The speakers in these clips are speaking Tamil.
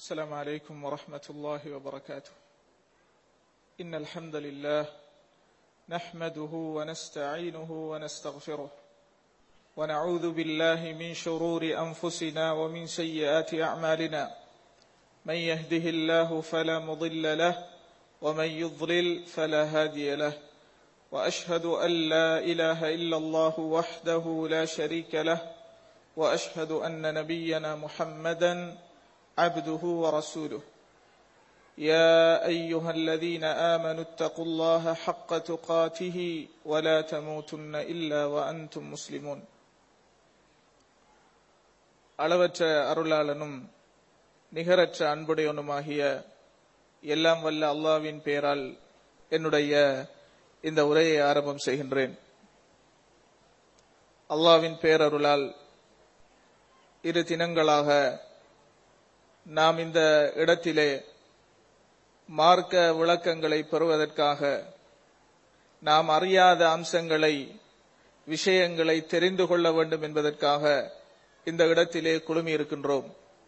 السلام عليكم ورحمة الله وبركاته إن الحمد لله نحمده ونستعينه ونستغفره ونعوذ بالله من شرور أنفسنا ومن سيئات أعمالنا من يهده الله فلا مضل له ومن يضلل فلا هادي له وأشهد أن لا إله إلا الله وحده لا شريك له وأشهد أن نبينا محمدا عبده ورسوله يا أيها الذين آمنوا اتقوا الله حق تقاته ولا تموتن إلا وأنتم مسلمون அளவற்ற அருளாளனும் நிகரற்ற அன்புடையவனுமாகிய எல்லாம் வல்ல அல்லாவின் பெயரால் என்னுடைய இந்த உரையை ஆரம்பம் செய்கின்றேன் அல்லாவின் பேரருளால் இரு தினங்களாக நாம் இந்த இடத்திலே மார்க்க விளக்கங்களை பெறுவதற்காக நாம் அறியாத அம்சங்களை விஷயங்களை தெரிந்து கொள்ள வேண்டும் என்பதற்காக இந்த இடத்திலே குழுமி இருக்கின்றோம்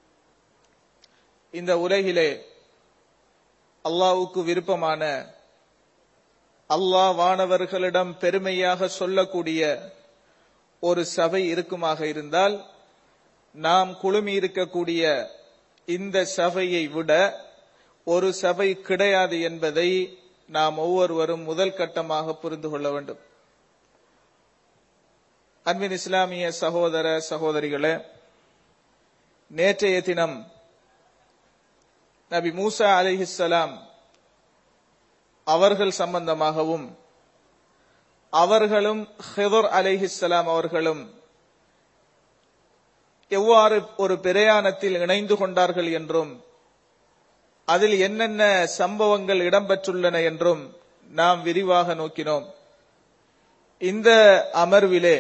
இந்த உலகிலே அல்லாவுக்கு விருப்பமான அல்லாஹ் வானவர்களிடம் பெருமையாக சொல்லக்கூடிய ஒரு சபை இருக்குமாக இருந்தால் நாம் குழுமி இருக்கக்கூடிய இந்த சபையை விட ஒரு சபை கிடையாது என்பதை நாம் ஒவ்வொருவரும் முதல் கட்டமாக புரிந்து கொள்ள வேண்டும் அன்பின் இஸ்லாமிய சகோதர சகோதரிகளே நேற்றைய தினம் நபி மூசா அலிஹிசலாம் அவர்கள் சம்பந்தமாகவும் அவர்களும் ஹிதர் அலிஹிசலாம் அவர்களும் எவ்வாறு ஒரு பிரயாணத்தில் இணைந்து கொண்டார்கள் என்றும் அதில் என்னென்ன சம்பவங்கள் இடம்பெற்றுள்ளன என்றும் நாம் விரிவாக நோக்கினோம் இந்த அமர்விலே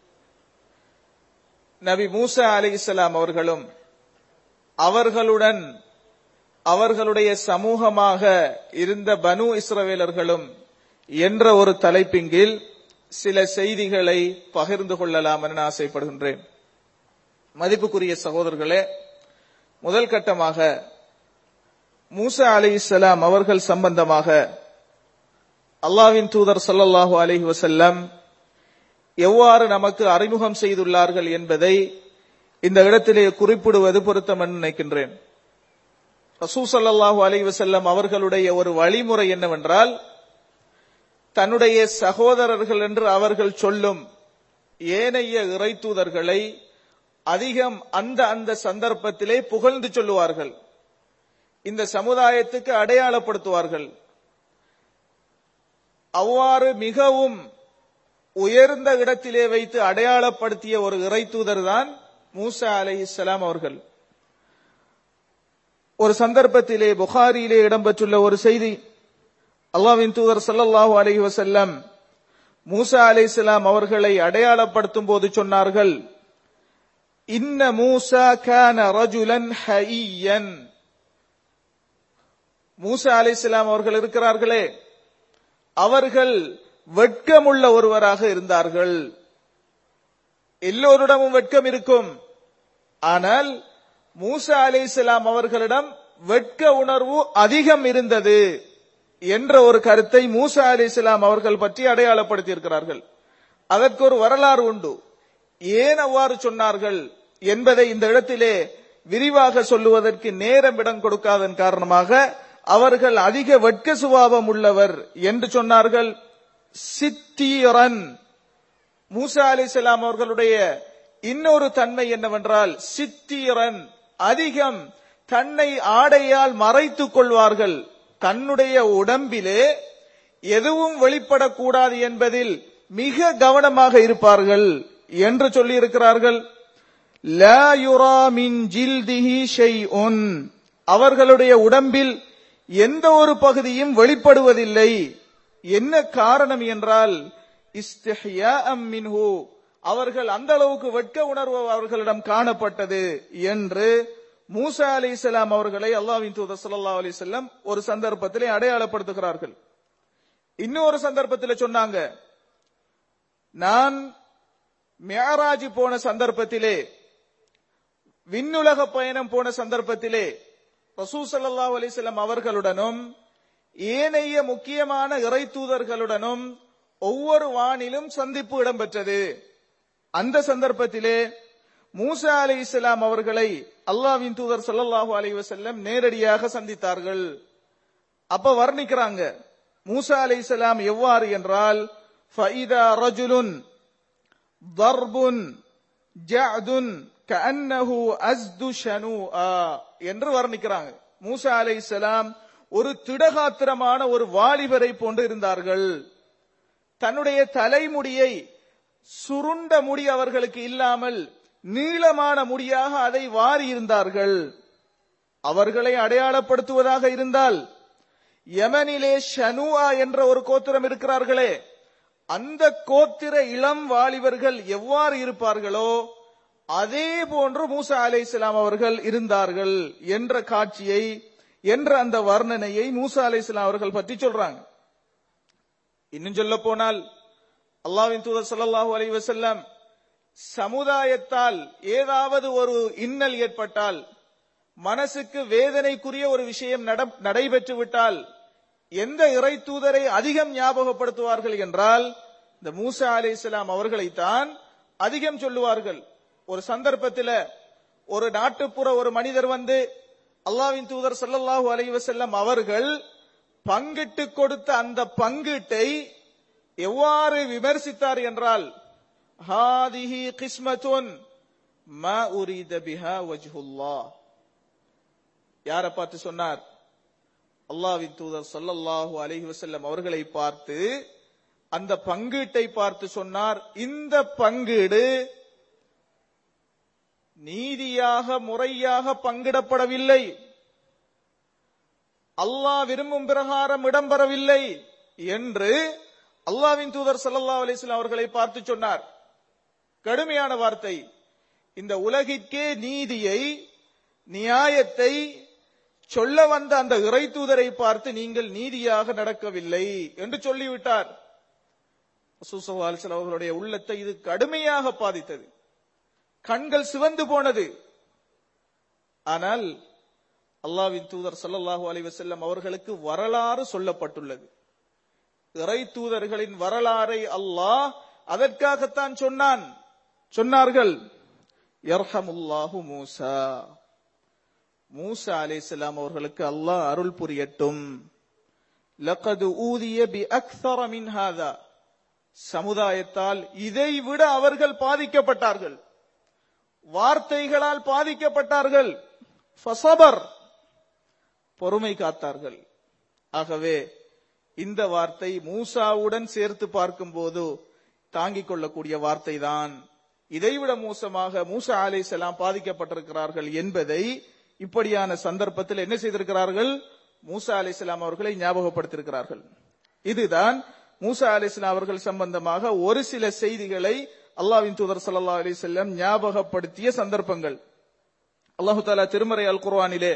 நபி மூசா அலி இஸ்லாம் அவர்களும் அவர்களுடன் அவர்களுடைய சமூகமாக இருந்த பனு இஸ்ரவேலர்களும் என்ற ஒரு தலைப்பிங்கில் சில செய்திகளை பகிர்ந்து கொள்ளலாம் என ஆசைப்படுகின்றேன் மதிப்புக்குரிய சகோதரர்களே முதல் கட்டமாக மூசா அலி இஸ்லாம் அவர்கள் சம்பந்தமாக அல்லாவின் தூதர் சல்லல்லாஹு அலஹி வசல்லம் எவ்வாறு நமக்கு அறிமுகம் செய்துள்ளார்கள் என்பதை இந்த இடத்திலே குறிப்பிடுவது பொருத்தம் நினைக்கின்றேன் ரசூ சல்லாஹூ அலி வசல்லம் அவர்களுடைய ஒரு வழிமுறை என்னவென்றால் தன்னுடைய சகோதரர்கள் என்று அவர்கள் சொல்லும் ஏனைய இறை தூதர்களை அதிகம் அந்த அந்த சந்தர்ப்பத்திலே புகழ்ந்து சொல்லுவார்கள் இந்த சமுதாயத்துக்கு அடையாளப்படுத்துவார்கள் அவ்வாறு மிகவும் உயர்ந்த இடத்திலே வைத்து அடையாளப்படுத்திய ஒரு இறை தூதர் தான் மூசா அலை இஸ்லாம் அவர்கள் ஒரு சந்தர்ப்பத்திலே புகாரியிலே இடம்பெற்றுள்ள ஒரு செய்தி அல்லாவின் தூதர் சல்லல்லாஹூ அலஹி வசல்லம் மூசா அலை இஸ்லாம் அவர்களை அடையாளப்படுத்தும் போது சொன்னார்கள் இன்ன மூசா கான ரஜுலன் ஹையன் மூசா அலை இஸ்லாம் அவர்கள் இருக்கிறார்களே அவர்கள் வெட்கமுள்ள ஒருவராக இருந்தார்கள் எல்லோரிடமும் வெட்கம் இருக்கும் ஆனால் மூசா அலி இஸ்லாம் அவர்களிடம் வெட்க உணர்வு அதிகம் இருந்தது என்ற ஒரு கருத்தை மூசா அலி இஸ்லாம் அவர்கள் பற்றி அடையாளப்படுத்தி இருக்கிறார்கள் அதற்கு ஒரு வரலாறு உண்டு ஏன் அவ்வாறு சொன்னார்கள் என்பதை இந்த இடத்திலே விரிவாக சொல்லுவதற்கு நேரம் இடம் கொடுக்காதன் காரணமாக அவர்கள் அதிக வெட்க சுபாவம் உள்ளவர் என்று சொன்னார்கள் சித்தீரன் மூசா அலி இஸ்லாம் அவர்களுடைய இன்னொரு தன்மை என்னவென்றால் சித்தீரன் அதிகம் தன்னை ஆடையால் மறைத்துக் கொள்வார்கள் தன்னுடைய உடம்பிலே எதுவும் வெளிப்படக்கூடாது என்பதில் மிக கவனமாக இருப்பார்கள் என்று சொல்லி இருக்கிறார்கள் அவர்களுடைய உடம்பில் எந்த ஒரு பகுதியும் வெளிப்படுவதில்லை என்ன காரணம் என்றால் மின்ஹு அவர்கள் அந்த அளவுக்கு வெட்க உணர்வு அவர்களிடம் காணப்பட்டது என்று மூசா அலி இஸ்லாம் அவர்களை அல்லாவின் தூதர் சல்லா அலி செல்லம் ஒரு சந்தர்ப்பத்திலே அடையாளப்படுத்துகிறார்கள் இன்னொரு சந்தர்ப்பத்தில் சொன்னாங்க நான் மேராஜ் போன சந்தர்ப்பத்திலே விண்ணுலக பயணம் போன சந்தர்ப்பத்திலே ரசூ ஸல்லல்லாஹு அலைஹி வஸல்லம் அவர்களுடனும் ஏனைய முக்கியமான இறை தூதர்களுடனும் ஒவ்வொரு வானிலும் சந்திப்பு இடம்பெற்றது அந்த சந்தர்ப்பத்திலே மூசா அலை இஸ்லாம் அவர்களை அல்லாவின் தூதர் ஸல்லல்லாஹு அலைஹி வஸல்லம் நேரடியாக சந்தித்தார்கள் அப்ப வர்ணிக்கிறாங்க மூசா அலை இஸ்லாம் எவ்வாறு என்றால் ஃபைதா ரஜுலுன் தர்புன் ஜஅதுன் கஅன்னஹு அஸ்து ஷனூஆ என்று வர்ணிக்கிறாங்க மூசா அலைஹிஸ்ஸலாம் ஒரு திடகாத்திரமான ஒரு வாலிபரை போன்று இருந்தார்கள் தன்னுடைய தலைமுடியை சுருண்ட முடி அவர்களுக்கு இல்லாமல் நீளமான முடியாக அதை வாரி இருந்தார்கள் அவர்களை அடையாளப்படுத்துவதாக இருந்தால் யமனிலே ஷனுஆ என்ற ஒரு கோத்திரம் இருக்கிறார்களே அந்த கோத்திர இளம் வாலிபர்கள் எவ்வாறு இருப்பார்களோ அதே போன்று மூசா அலைஹிஸ்ஸலாம் அவர்கள் இருந்தார்கள் என்ற காட்சியை என்ற அந்த வர்ணனையை மூசா அலைஹிஸ்ஸலாம் அவர்கள் பற்றி சொல்றாங்க இன்னும் சொல்ல போனால் அல்லாஹ்வின் தூதர் ஸல்லல்லாஹு அலைஹி வஸல்லம் சமுதாயத்தால் ஏதாவது ஒரு இன்னல் ஏற்பட்டால் மனசுக்கு வேதனைக்குரிய ஒரு விஷயம் நட- நடைபெற்று விட்டால் எந்த இறை தூதரை அதிகம் ஞாபகப்படுத்துவார்கள் என்றால் இந்த மூசா அலைஹிஸ்ஸலாம் அவர்களைத்தான் அதிகம் சொல்லுவார்கள் ஒரு சந்தர்ப்பத்தில் ஒரு நாட்டுப்புற ஒரு மனிதர் வந்து அல்லாஹ்வின் தூதர் ஸல்லல்லாஹு அலைஹி வஸல்லம் அவர்கள் பங்கிட்டு கொடுத்த அந்த பங்கீட்டை எவ்வாறு விமர்சித்தார் என்றால் ஹாதிஹி கிஸ்மத்துன் மா உரீத பிஹா வஜ்ஹுல்லாஹ் யாரை பார்த்து சொன்னார் அல்லாஹ்வின் தூதர் ஸல்லல்லாஹு அலைஹி வஸல்லம் அவர்களை பார்த்து அந்த பங்கீட்டை பார்த்து சொன்னார் இந்த பங்கீடு நீதியாக முறையாக பங்கிடப்படவில்லை அல்லாஹ் விரும்பும் பிரகாரம் இடம்பெறவில்லை என்று அல்லாஹ்வின் தூதர் ஸல்லல்லாஹு அலைஹி வஸல்லம் அவர்களை பார்த்து சொன்னார் கடுமையான வார்த்தை இந்த உலகிற்கே நீதியை நியாயத்தை சொல்ல வந்த அந்த இறை தூதரை பார்த்து நீங்கள் நீதியாக நடக்கவில்லை என்று சொல்லிவிட்டார் ரசூல் ஸல்லல்லாஹு அலைஹி வஸல்லம் அவர்களுடைய உள்ளத்தை இது கடுமையாக பாதித்தது கண்கள் சிவந்து போனது ஆனால் அல்லாஹ்வின் தூதர் ஸல்லல்லாஹு அலைஹி வஸல்லம் அவர்களுக்கு வரலாறு சொல்லப்பட்டுள்ளது இறை தூதர்களின் வரலாறை அல்லாஹ் அதற்காகத்தான் சொன்னான் சொன்னார்கள் யர்ஹமுல்லாஹு மூசா மூசா அலைஹிஸ்ஸலாம் அவர்களுக்கு அல்லாஹ் அருள் புரியட்டும் லக்கது ஊதிய பி அக்ஸர மின் ஹாதா சமுதாயத்தால் இதை விட அவர்கள் பாதிக்கப்பட்டார்கள் வார்த்தைகளால் பாதிக்கப்பட்டார்கள் ஃபசபர் பொறுமை காத்தார்கள் ஆகவே இந்த வார்த்தை மூசாவுடன் சேர்த்து பார்க்கும்போது தாங்கிக் கொள்ளக்கூடிய வார்த்தை தான் இதைவிட மோசமாக மூசா அலைஹிஸ்ஸலாம் பாதிக்கப்பட்டிருக்கிறார்கள் என்பதை இப்படியான சந்தர்ப்பத்தில் என்ன செய்திருக்கிறார்கள் மூசா அலைஹிஸ்ஸலாம் அவர்களை ஞாபகப்படுத்தியிருக்கிறார்கள் இதுதான் மூசா அலைஹிஸ்ஸலாம் அவர்கள் சம்பந்தமாக ஒரு சில செய்திகளை அல்லாஹ்வின் தூதர் ஸல்லல்லாஹு அலைஹி வஸல்லம் ஞாபகப்படுத்திய சந்தர்ப்பங்கள் அல்லாஹு தாலா திருமறை அல் குர்ஆனிலே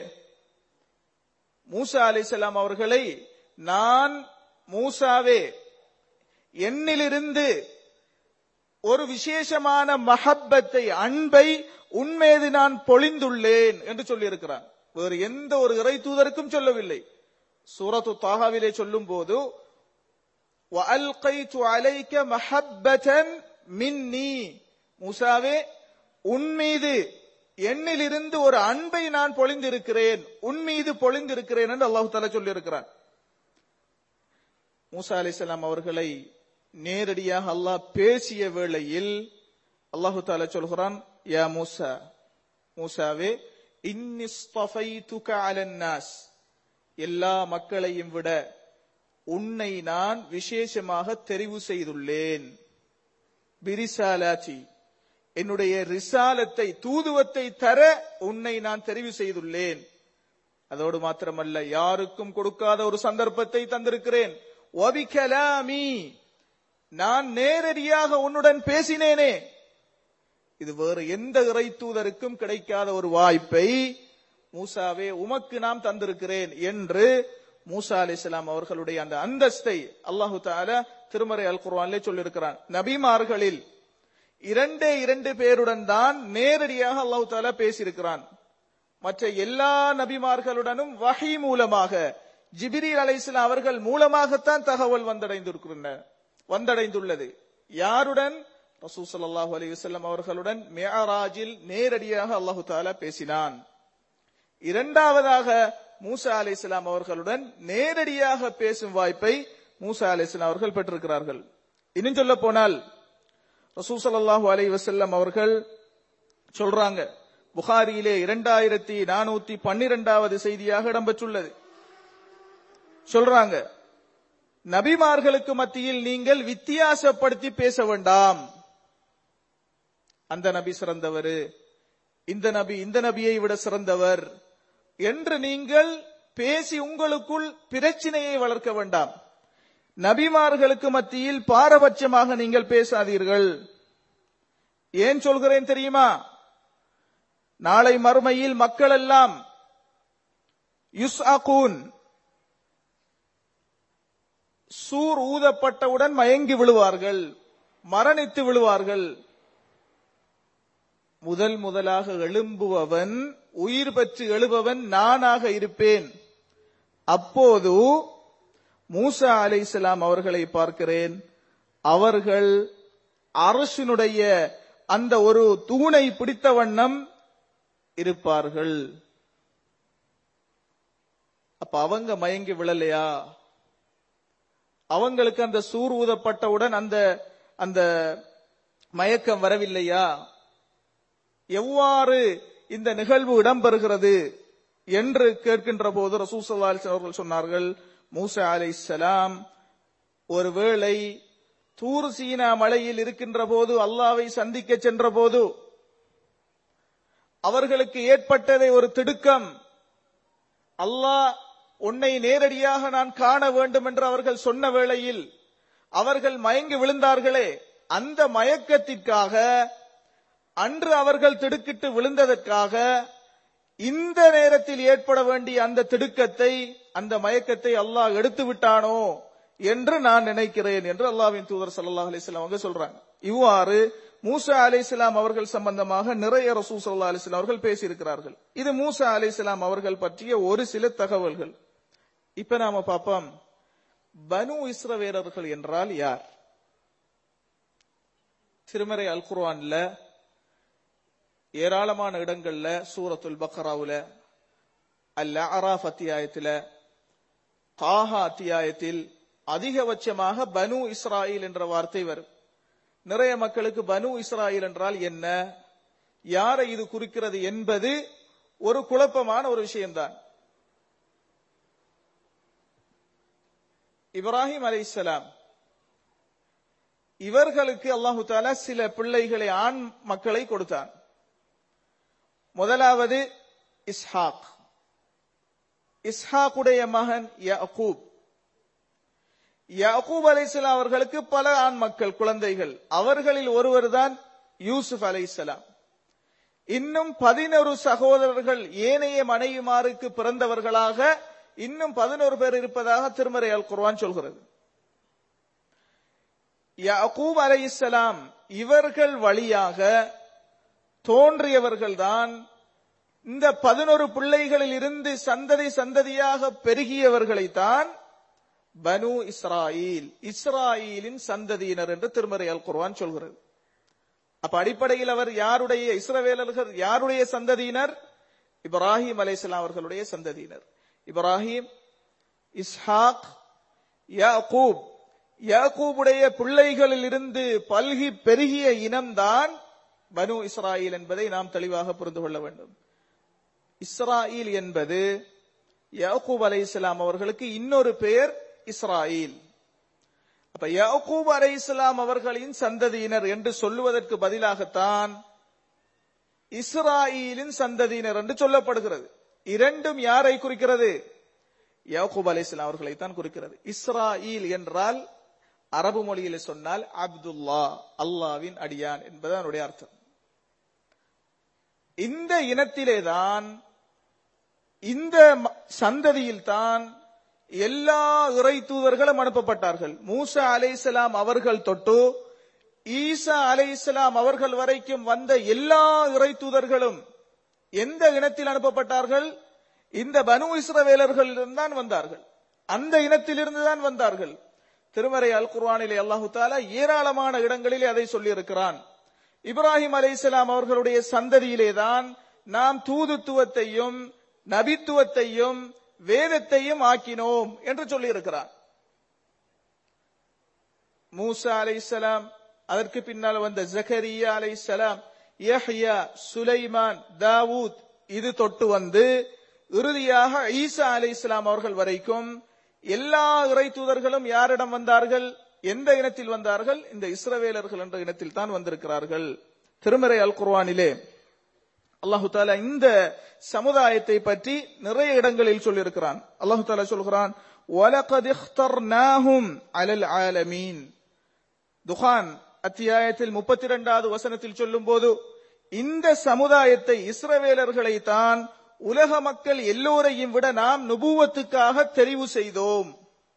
மூசா அலைஹிஸ்ஸலாம் அவர்களை நான் மூசாவே என்னிலிருந்து ஒரு விசேஷமான மஹப்பத்தை அன்பை உன்மீது நான் பொழிந்துள்ளேன் என்று சொல்லியிருக்கிறான் வேறு எந்த ஒரு இறை தூதருக்கும் சொல்லவில்லை சூரத்து தாகாவிலே சொல்லும் போது وَأَلْقَيْتُ عَلَيْكَ مَحَبَّةً மின்னி மூசாவே உன் மீது என்னிலிருந்து ஒரு அன்பை நான் பொழிந்திருக்கிறேன் உன் மீது பொழிந்திருக்கிறேன் என்று அல்லாஹு தாலா சொல்லியிருக்கிறான் மூசா அலிசல்லாம் அவர்களை நேரடியாக அல்லாஹ் பேசிய வேளையில் அல்லாஹு தாலா சொல்கிறான் யா மூசா மூசாவே இன்னிஸ்தஃபைதுக அலன் நாஸ் எல்லா மக்களையும் விட உன்னை நான் விசேஷமாக தெரிவு செய்துள்ளேன் பிரிசாலாச்சி என்னுடைய ரிசாலத்தை தூதுவத்தை தர உன்னை நான் தெரிவு செய்துள்ளேன் அதோடு மாத்திரமல்ல யாருக்கும் கொடுக்காத ஒரு சந்தர்ப்பத்தை தந்திருக்கிறேன் ஒபிகலாமி நான் நேரடியாக உன்னுடன் பேசினேனே இது வேறு எந்த இறை தூதருக்கும் கிடைக்காத ஒரு வாய்ப்பை மூசாவே உமக்கு நாம் தந்திருக்கிறேன் என்று மூசா அலிஸ்லாம் அவர்களுடைய அந்த அந்தஸ்தை அல்லாஹு தாலா திருமறை அல் குர்ஆனிலே சொல்லியிருக்கிறான் நபிமார்களில் இரண்டே இரண்டு பேருடன் தான் நேரடியாக அல்லாஹு தாலா பேசியிருக்கிறான் மற்ற எல்லா நபிமார்களுடனும் வஹி மூலமாக ஜிபிரில் அலைஹிஸ்ஸலாம் அவர்கள் மூலமாகத்தான் தகவல் வந்தடைந்திருக்கின்றன வந்தடைந்துள்ளது யாருடன் ரசூ ஸல்லல்லாஹு அலைஹி வஸல்லம் அவர்களுடன் மியராஜில் நேரடியாக அல்லாஹு தாலா பேசினான் இரண்டாவதாக மூசா அலைஹிஸ்ஸலாம் அவர்களுடன் நேரடியாக பேசும் வாய்ப்பை மூசா அலைஹிஸ்ஸலாம் அவர்கள் பெற்றிருக்கிறார்கள் இன்னும் சொல்ல போனால் ரசூ ஸல்லல்லாஹு அலைஹி வஸல்லம் அவர்கள் சொல்றாங்க புகாரியிலே இரண்டாயிரத்தி நானூத்தி பன்னிரெண்டாவது செய்தியாக இடம்பெற்றுள்ளது சொல்றாங்க நபிமார்களுக்கு மத்தியில் நீங்கள் வித்தியாசப்படுத்தி பேச வேண்டாம் அந்த நபி சிறந்தவர் இந்த நபி இந்த நபியை விட சிறந்தவர் என்று நீங்கள் பேசி உங்களுக்குள் பிரச்சனையை வளர்க்க வேண்டாம் நபிமார்களுக்கு மத்தியில் பாரபட்சமாக நீங்கள் பேசாதீர்கள் ஏன் சொல்கிறேன் தெரியுமா நாளை மறுமையில் மக்கள் எல்லாம் யுஸ்அகூன் சூர் ஊதப்பட்டவுடன் மயங்கி விழுவார்கள் மரணித்து விழுவார்கள் முதல் முதலாக எழும்புபவன் உயிர் பெற்று எழுபவன் நானாக இருப்பேன் அப்போது மூசா அலைஹிஸ்ஸலாம் அவர்களை பார்க்கிறேன் அவர்கள் அரசினுடைய அந்த ஒரு தூணை பிடித்த வண்ணம் இருப்பார்கள் அப்ப அவங்க மயங்கி விழலையா அவங்களுக்கு அந்த சூர் ஊதப்பட்டவுடன் அந்த அந்த மயக்கம் வரவில்லையா எவ்வாறு இந்த நிகழ்வு இடம்பெறுகிறது என்று கேட்கின்ற போது ரசூசல்லா அவர்கள் சொன்னார்கள் மூசா அலைஹிஸ்ஸலாம் ஒருவேளை தூர் சீனா மலையில் இருக்கின்ற போது அல்லாவை சந்திக்க சென்ற போது அவர்களுக்கு ஏற்பட்டதை ஒரு திடுக்கம் அல்லாஹ் உன்னை நேரடியாக நான் காண வேண்டும் என்று அவர்கள் சொன்ன வேளையில் அவர்கள் மயங்கி விழுந்தார்களே அந்த மயக்கத்திற்காக அன்று அவர்கள் திடுக்கிட்டு விழுந்ததற்காக இந்த நேரத்தில் ஏற்பட வேண்டிய அந்த திடுக்கத்தை அந்த மயக்கத்தை அல்லாஹ் எடுத்து விட்டானோ என்று நான் நினைக்கிறேன் என்று அல்லாவின் தூதர் சல்லாஹ் அலிஸ்லாம் அவங்க சொல்றாங்க இவ்வாறு மூசா அலிஸ்லாம் அவர்கள் சம்பந்தமாக நிறைய ரசூ சல்லா அலிஸ்லாம் அவர்கள் பேசியிருக்கிறார்கள் இது மூசா அலிஸ்லாம் அவர்கள் பற்றிய ஒரு சில தகவல்கள் இப்ப நாம பார்ப்போம் பனு இஸ்ரவேலர்கள் என்றால் யார் திருமறை அல் குர்ஆன்ல ஏராளமான இடங்கள்ல சூரத்துல் பக்ராவுல அல்ல அராஃப் அத்தியாயத்துல காஹா அத்தியாயத்தில் அதிகபட்சமாக பனு இஸ்ராயில் என்ற வார்த்தை வரும் நிறைய மக்களுக்கு பனு இஸ்ராயில் என்றால் என்ன யாரை இது குறிக்கிறது என்பது ஒரு குழப்பமான ஒரு விஷயம்தான் இப்ராஹிம் அலைஹிஸ்ஸலாம் இவர்களுக்கு அல்லாஹு தாலா சில பிள்ளைகளை ஆண் மக்களை கொடுத்தான் முதலாவது இஸ்ஹாக் இஸ்ஹாக்குடைய மகன் யகூப் யகூப் அலைஹிஸ்ஸலாம் அவர்களுக்கு பல ஆண் மக்கள் குழந்தைகள் அவர்களில் ஒருவர் தான் யூசுப் அலைஹிஸ்ஸலாம் இன்னும் பதினொரு சகோதரர்கள் ஏனைய மனைவிமாருக்கு பிறந்தவர்களாக இன்னும் பதினோரு பேர் இருப்பதாக திருமறை அல் குர்ஆன் சொல்கிறது யாக்கூப் அலைஹிஸ்ஸலாம் இவர்கள் வழியாக தோன்றியவர்கள்தான் இந்த பதினொரு பிள்ளைகளில் இருந்து சந்ததி சந்ததியாக பெருகியவர்களைத்தான் பனு இஸ்ராயில் இஸ்ராயிலின் சந்ததியினர் என்று திருமறை அல் குர்ஆன் சொல்கிறது அப்ப அடிப்படையில் அவர் யாருடைய இஸ்ரவேலர்கள் யாருடைய சந்ததியினர் இப்ராஹிம் அலைஹிஸ்ஸலாம் அவர்களுடைய சந்ததியினர் இப்ராஹிம் இஸ்ஹாக் யாக்கூப் யாக்கூபுடைய பிள்ளைகளில் இருந்து பல்கி பெருகிய இனம்தான் பனு இஸ்ராயில் என்பதை நாம் தெளிவாக புரிந்து கொள்ள வேண்டும் இஸ்ராயில் என்பது யாக்கூப் அலை இஸ்லாம் அவர்களுக்கு இன்னொரு பெயர் இஸ்ராயில் அப்ப யாக்கூப் அலை இஸ்லாம் அவர்களின் சந்ததியினர் என்று சொல்லுவதற்கு பதிலாகத்தான் இஸ்ராயிலின் சந்ததியினர் என்று சொல்லப்படுகிறது இரண்டும் யாரை குறிக்கிறது யாக்கூப் அலை இஸ்லாம் அவர்களைத்தான் குறிக்கிறது இஸ்ராயில் என்றால் அரபு மொழியில் சொன்னால் அப்துல்லா அல்லாவின் அடியான் என்பது அதனுடைய அர்த்தம் இந்த இனத்திலேதான் இந்த சந்ததியில் தான் எல்லா இறை தூதர்களும் அனுப்பப்பட்டார்கள் மூசா அலைசலாம் அவர்கள் தொட்டு ஈசா அலைசலாம் அவர்கள் வரைக்கும் வந்த எல்லா இறை தூதர்களும் எந்த இனத்தில் அனுப்பப்பட்டார்கள் இந்த பனு இஸ்ரவேலர்களிலிருந்து தான் வந்தார்கள் அந்த இனத்திலிருந்து தான் வந்தார்கள் திருமறை அல் குர்ஆனிலே அல்லாஹு தாலா ஏராளமான இடங்களிலே அதை சொல்லி இருக்கிறான் இப்ராஹிம் அலைஹிஸ்ஸலாம் அவர்களுடைய சந்ததியிலே தான் நாம் தூதுத்துவத்தையும் நபித்துவத்தையும் வேதத்தையும் ஆக்கினோம் என்று சொல்லி இருக்கிறான் மூசா அலைஹிஸ்ஸலாம் அதற்கு பின்னால் வந்த ஜக்கரியா அலைஹிஸ்ஸலாம் யஹ்யா சுலைமான் தாவூத் இது தொட்டு வந்து இறுதியாக ஈசா அலைஹிஸ்ஸலாம் அவர்கள் வரைக்கும் எல்லா இறை தூதர்களும் யாரிடம் வந்தார்கள் எந்த இனத்தில் வந்தார்கள் இந்த இஸ்ரவேலர்கள் என்ற இனத்தில் தான் வந்திருக்கிறார்கள் திருமறை அல் குர்ஆனிலே அல்லாஹு தாலா இந்த சமுதாயத்தை பற்றி நிறைய இடங்களில் சொல்லியிருக்கிறான் அல்லாஹு தாலா சொல்கிறான் وَلَقَدْ اخْتَرْنَاهُمْ عَلَى الْعَالَمِينَ துகான் அத்தியாயத்தில் முப்பத்தி இரண்டாவது வசனத்தில் சொல்லும் போது இந்த சமுதாயத்தை இஸ்ரவேலர்களை தான் உலக மக்கள் எல்லோரையும் விட நாம் நுபுவத்துக்காக தெரிவு செய்தோம்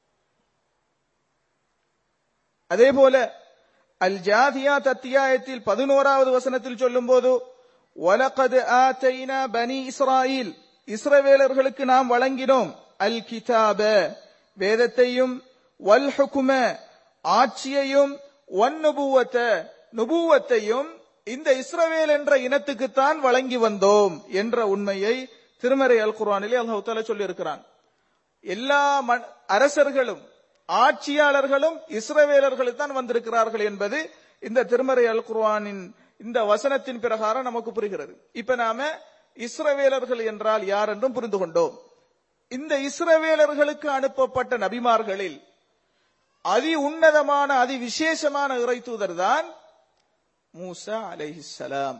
அதே போல அல் ஜாதியாத் அத்தியாயத்தில் பதினோராவது வசனத்தில் சொல்லும் போது வலகது ஆத்தைனா பனி இஸ்ராயில் இஸ்ரவேலர்களுக்கு நாம் வழங்கினோம் அல் கிதாப வேதத்தையும் வல் ஹுக்கும ஆட்சியையும் ஒன் நுபுவத்த நுபுவத்தையும் இந்த இஸ்ரவேல் என்ற இனத்துக்குத்தான் வழங்கி வந்தோம் என்ற உண்மையை திருமறை அல் குர்ஆனிலே அல்லாஹ் தாலா சொல்லி இருக்கிறான் எல்லா மன்- அரசர்களும் ஆட்சியாளர்களும் இஸ்ரவேலர்களுக்கு தான் வந்திருக்கிறார்கள் என்பது இந்த திருமறை அல் குர்ஆனின் இந்த வசனத்தின் பிரகாரம் நமக்கு புரிகிறது இப்ப நாம இஸ்ரவேலர்கள் என்றால் யார் என்றும் புரிந்து கொண்டோம் இந்த இஸ்ரவேலர்களுக்கு அனுப்பப்பட்ட நபிமார்களில் அதி உன்னதமான அதி விசேஷமான இறை தூதர் தான் மூசா அலைஹிஸ்ஸலாம்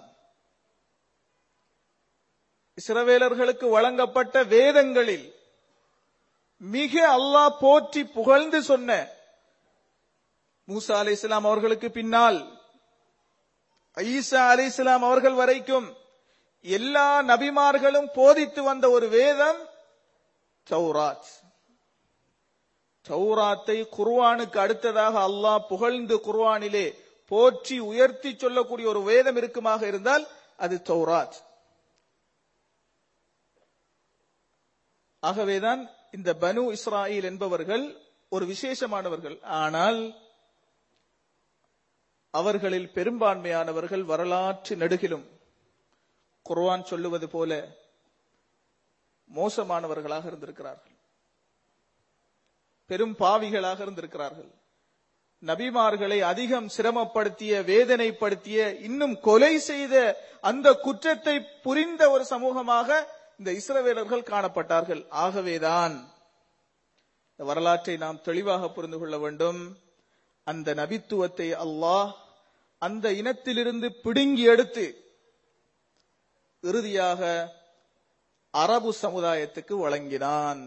இஸ்ரவேலர்களுக்கு வழங்கப்பட்ட வேதங்களில் மிக அல்லாஹ் போற்றி புகழ்ந்து சொன்ன மூசா அலைஹிஸ்ஸலாம் அவர்களுக்கு பின்னால் ஈசா அலைஹிஸ்ஸலாம் அவர்கள் வரைக்கும் எல்லா நபிமார்களும் போதித்து வந்த ஒரு வேதம் தௌராத் தௌராத்தை குர்ஆனுக்கு அடுத்ததாக அல்லாஹ் புகழ்ந்து குர்ஆனிலே போற்றி உயர்த்தி சொல்லக்கூடிய ஒரு வேதம் இருக்குமாக இருந்தால் அது தௌராத் ஆகவேதான் இந்த பனு இஸ்ராயில் என்பவர்கள் ஒரு விசேஷமானவர்கள் ஆனால் அவர்களில் பெரும்பான்மையானவர்கள் வரலாற்று நெடுகிலும் குர்ஆன் சொல்லுவது போல மோசமானவர்களாக இருந்திருக்கிறார்கள் பெரும் பாவிகளாக இருந்திருக்கிறார்கள் நபிமார்களை அதிகம் சிரமப்படுத்திய வேதனைப்படுத்திய இன்னும் கொலை செய்த அந்த குற்றத்தை புரிந்த ஒரு சமூகமாக இந்த இஸ்ரவேலர்கள் காணப்பட்டார்கள் ஆகவேதான் இந்த வரலாற்றை நாம் தெளிவாக புரிந்து கொள்ள வேண்டும் அந்த நபித்துவத்தை அல்லாஹ் அந்த இனத்திலிருந்து பிடுங்கி எடுத்து இறுதியாக அரபு சமுதாயத்துக்கு வழங்கினான்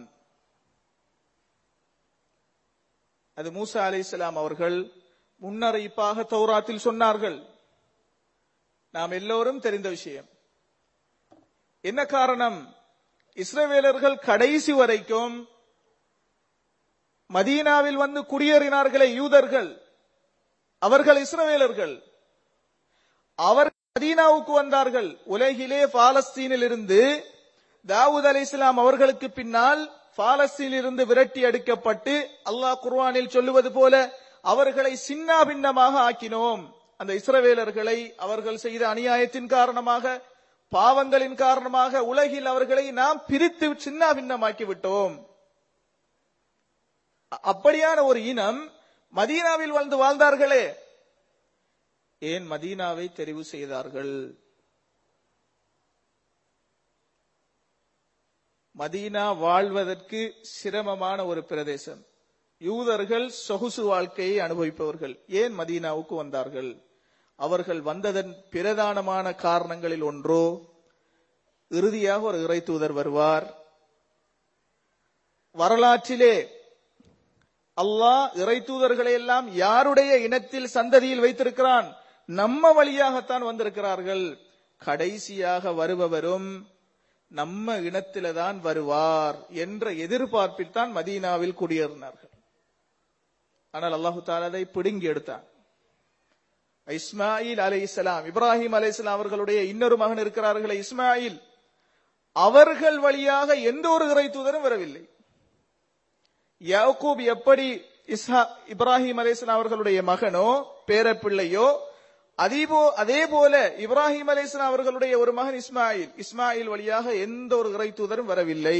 அது மூசா அலைஹிஸ்ஸலாம் அவர்கள் முன்னறிவிப்பாக தௌராத்தில் சொன்னார்கள் நாம் எல்லோரும் தெரிந்த விஷயம் என்ன காரணம் இஸ்ரவேலர்கள் கடைசி வரைக்கும் மதீனாவில் வந்து குடியேறினார்களே யூதர்கள் அவர்கள் இஸ்ரவேலர்கள் அவர் மதீனாவுக்கு வந்தார்கள் உலகிலே பாலஸ்தீனில் இருந்து தாவூத் அலி இஸ்லாம் அவர்களுக்கு பின்னால் பாலஸ்தீனில் இருந்து விரட்டி அடிக்கப்பட்டு அல்லாஹ் குர்ஆனில் சொல்லுவது போல அவர்களை சின்ன பின்னமாக ஆக்கினோம் அந்த இஸ்ரவேலர்களை அவர்கள் செய்த அநியாயத்தின் காரணமாக பாவங்களின் காரணமாக உலகில் அவர்களை நாம் பிரித்து சின்ன பின்னமாக்கி விட்டோம் அ- அப்படியான ஒரு இனம் மதீனாவில் வாழ்ந்து வாழ்ந்தார்களே ஏன் மதீனாவை தெரிவு செய்தார்கள் மதீனா வாழ்வதற்கு சிரமமான ஒரு பிரதேசம் யூதர்கள் சொகுசு வாழ்க்கையை அனுபவிப்பவர்கள் ஏன் மதீனாவுக்கு வந்தார்கள் அவர்கள் வந்ததன் பிரதானமான காரணங்களில் ஒன்றோ இறுதியாக ஒரு இறை தூதர் வருவார் வரலாற்றிலே அல்லாஹ் இறை தூதர்களை எல்லாம் யாருடைய இனத்தில் சந்ததியில் வைத்திருக்கிறான் நம்ம வழியாகத்தான் வந்திருக்கிறார்கள் கடைசியாக வருபவரும் நம்ம இனத்தில தான் வருவார் என்ற எதிர்பார்ப்பில் தான் மதீனாவில் குடியேறினார்கள் ஆனால் அல்லாஹு தாலா அதை பிடுங்கி எடுத்தான் இஸ்மாயில் அலை இஸ்லாம் இப்ராஹிம் அலை அவர்களுடைய இன்னொரு மகன் இருக்கிறார்களே இஸ்மாயில் அவர்கள் வழியாக எந்த ஒரு இறை தூதரும் வரவில்லை யாக்கூப் எப்படி இஸ்ஹா இப்ராஹிம் அலிஸ்லாம் அவர்களுடைய மகனோ பேரப்பிள்ளையோ அதேபோ அதே போல இப்ராஹிம் அலிஸ்லாம் அவர்களுடைய ஒரு மகன் இஸ்மாயில் இஸ்மாயில் வழியாக எந்த ஒரு இறை தூதரும் வரவில்லை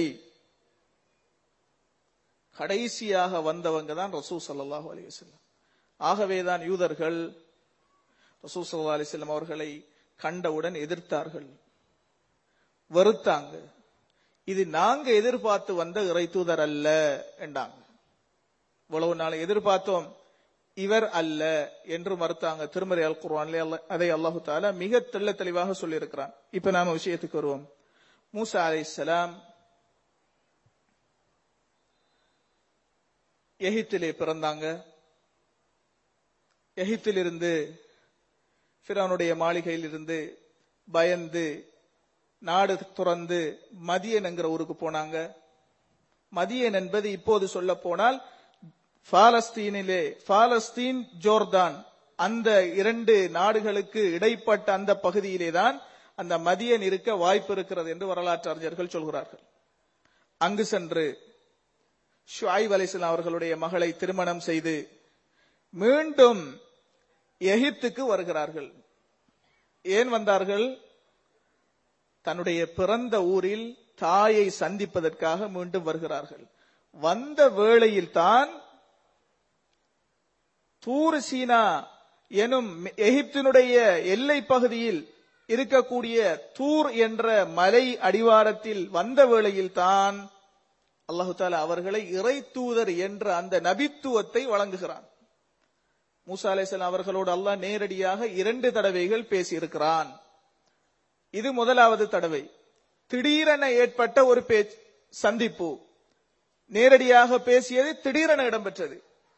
கடைசியாக வந்தவங்க தான் ரசூ சல்லாஹூ அலி வசல்லம் ஆகவேதான் யூதர்கள் ரசூ சல்லா அலிஸ்லாம் அவர்களை கண்டவுடன் எதிர்த்தார்கள் வெறுத்தாங்க இது நாங்க எதிர்பார்த்து வந்த இறை தூதர் அல்ல என்றாங்க இவ்வளவு நாள் எதிர்பார்த்தோம் இவர் அல்ல என்று மறுத்தாங்க திருமறை அல் குர்ஆன்ல அதை அல்லாஹு தாலா மிக தெள்ள தெளிவாக சொல்லி இருக்கிறான் இப்ப நாம விஷயத்துக்கு வருவோம் மூசா அலை சலாம் எகிப்திலே பிறந்தாங்க எகிப்திலிருந்து பிறனுடைய மாளிகையில் இருந்து பயந்து நாடு துறந்து மதியன் என்கிற ஊருக்கு போனாங்க மதியன் என்பது இப்போது சொல்ல போனால் பாலஸ்தீனிலே பாலஸ்தீன் ஜோர்தான் அந்த இரண்டு நாடுகளுக்கு இடைப்பட்ட அந்த பகுதியிலே தான் அந்த மதியன் இருக்க வாய்ப்பு இருக்கிறது என்று வரலாற்று அறிஞர்கள் சொல்கிறார்கள் அங்கு சென்று ஷுஐப் அலிஸ்லாம் அவர்களுடைய மகளை திருமணம் செய்து மீண்டும் எகிப்துக்கு வருகிறார்கள் ஏன் வந்தார்கள் தன்னுடைய பிறந்த ஊரில் தாயை சந்திப்பதற்காக மீண்டும் வருகிறார்கள் வந்த வேளையில் தான் தூர் சீனா எனும் எகிப்தினுடைய எல்லை பகுதியில் இருக்கக்கூடிய தூர் என்ற மலை அடிவாரத்தில் வந்த வேளையில் தான் அல்லாஹு தாலா அவர்களை இறை தூதர் என்ற அந்த நபித்துவத்தை வழங்குகிறான் மூசா அலேசன் அவர்களோடு அல்லாஹ் நேரடியாக இரண்டு தடவைகள் பேசியிருக்கிறான் இது முதலாவது தடவை திடீரென ஏற்பட்ட ஒரு பேச்சு சந்திப்பு நேரடியாக பேசியது திடீரென இடம்பெற்றது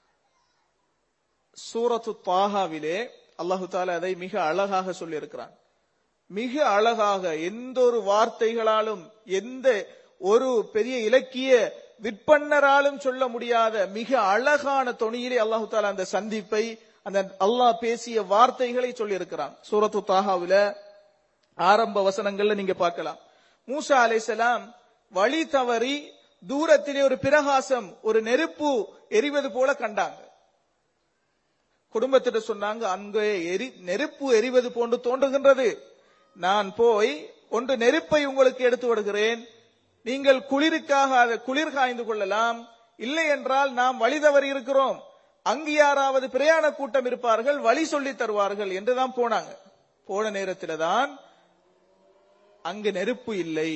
சூரத்து தாகாவிலே அல்லாஹு தாலா அதை மிக அழகாக சொல்லியிருக்கிறான் மிக அழகாக எந்த ஒரு வார்த்தைகளாலும் எந்த ஒரு பெரிய இலக்கிய விற்பன்னராலும் சொல்ல முடியாத மிக அழகான தொனியிலே அல்லாஹு தாலா அந்த சந்திப்பை அந்த அல்லாஹ் பேசிய வார்த்தைகளை சொல்லியிருக்கிறான் சூரத்து தாகாவில ஆரம்ப வசனங்கள்ல நீங்க பார்க்கலாம் மூசா அலைசலாம் வழி தவறி தூரத்திலே ஒரு பிரகாசம் ஒரு நெருப்பு எரிவது போல கண்டாங்க குடும்பத்திட்ட சொன்னாங்க அங்கே எரி நெருப்பு எரிவது போன்று தோன்றுகின்றது நான் போய் ஒன்று நெருப்பை உங்களுக்கு எடுத்து விடுகிறேன் நீங்கள் குளிருக்காக அதை குளிர் காய்ந்து கொள்ளலாம் இல்லை என்றால் நாம் வழி தவறி இருக்கிறோம் அங்கு யாராவது பிரயாண கூட்டம் இருப்பார்கள் வழி சொல்லி தருவார்கள் என்றுதான் போனாங்க போன நேரத்தில் தான் அங்கு நெருப்பு இல்லை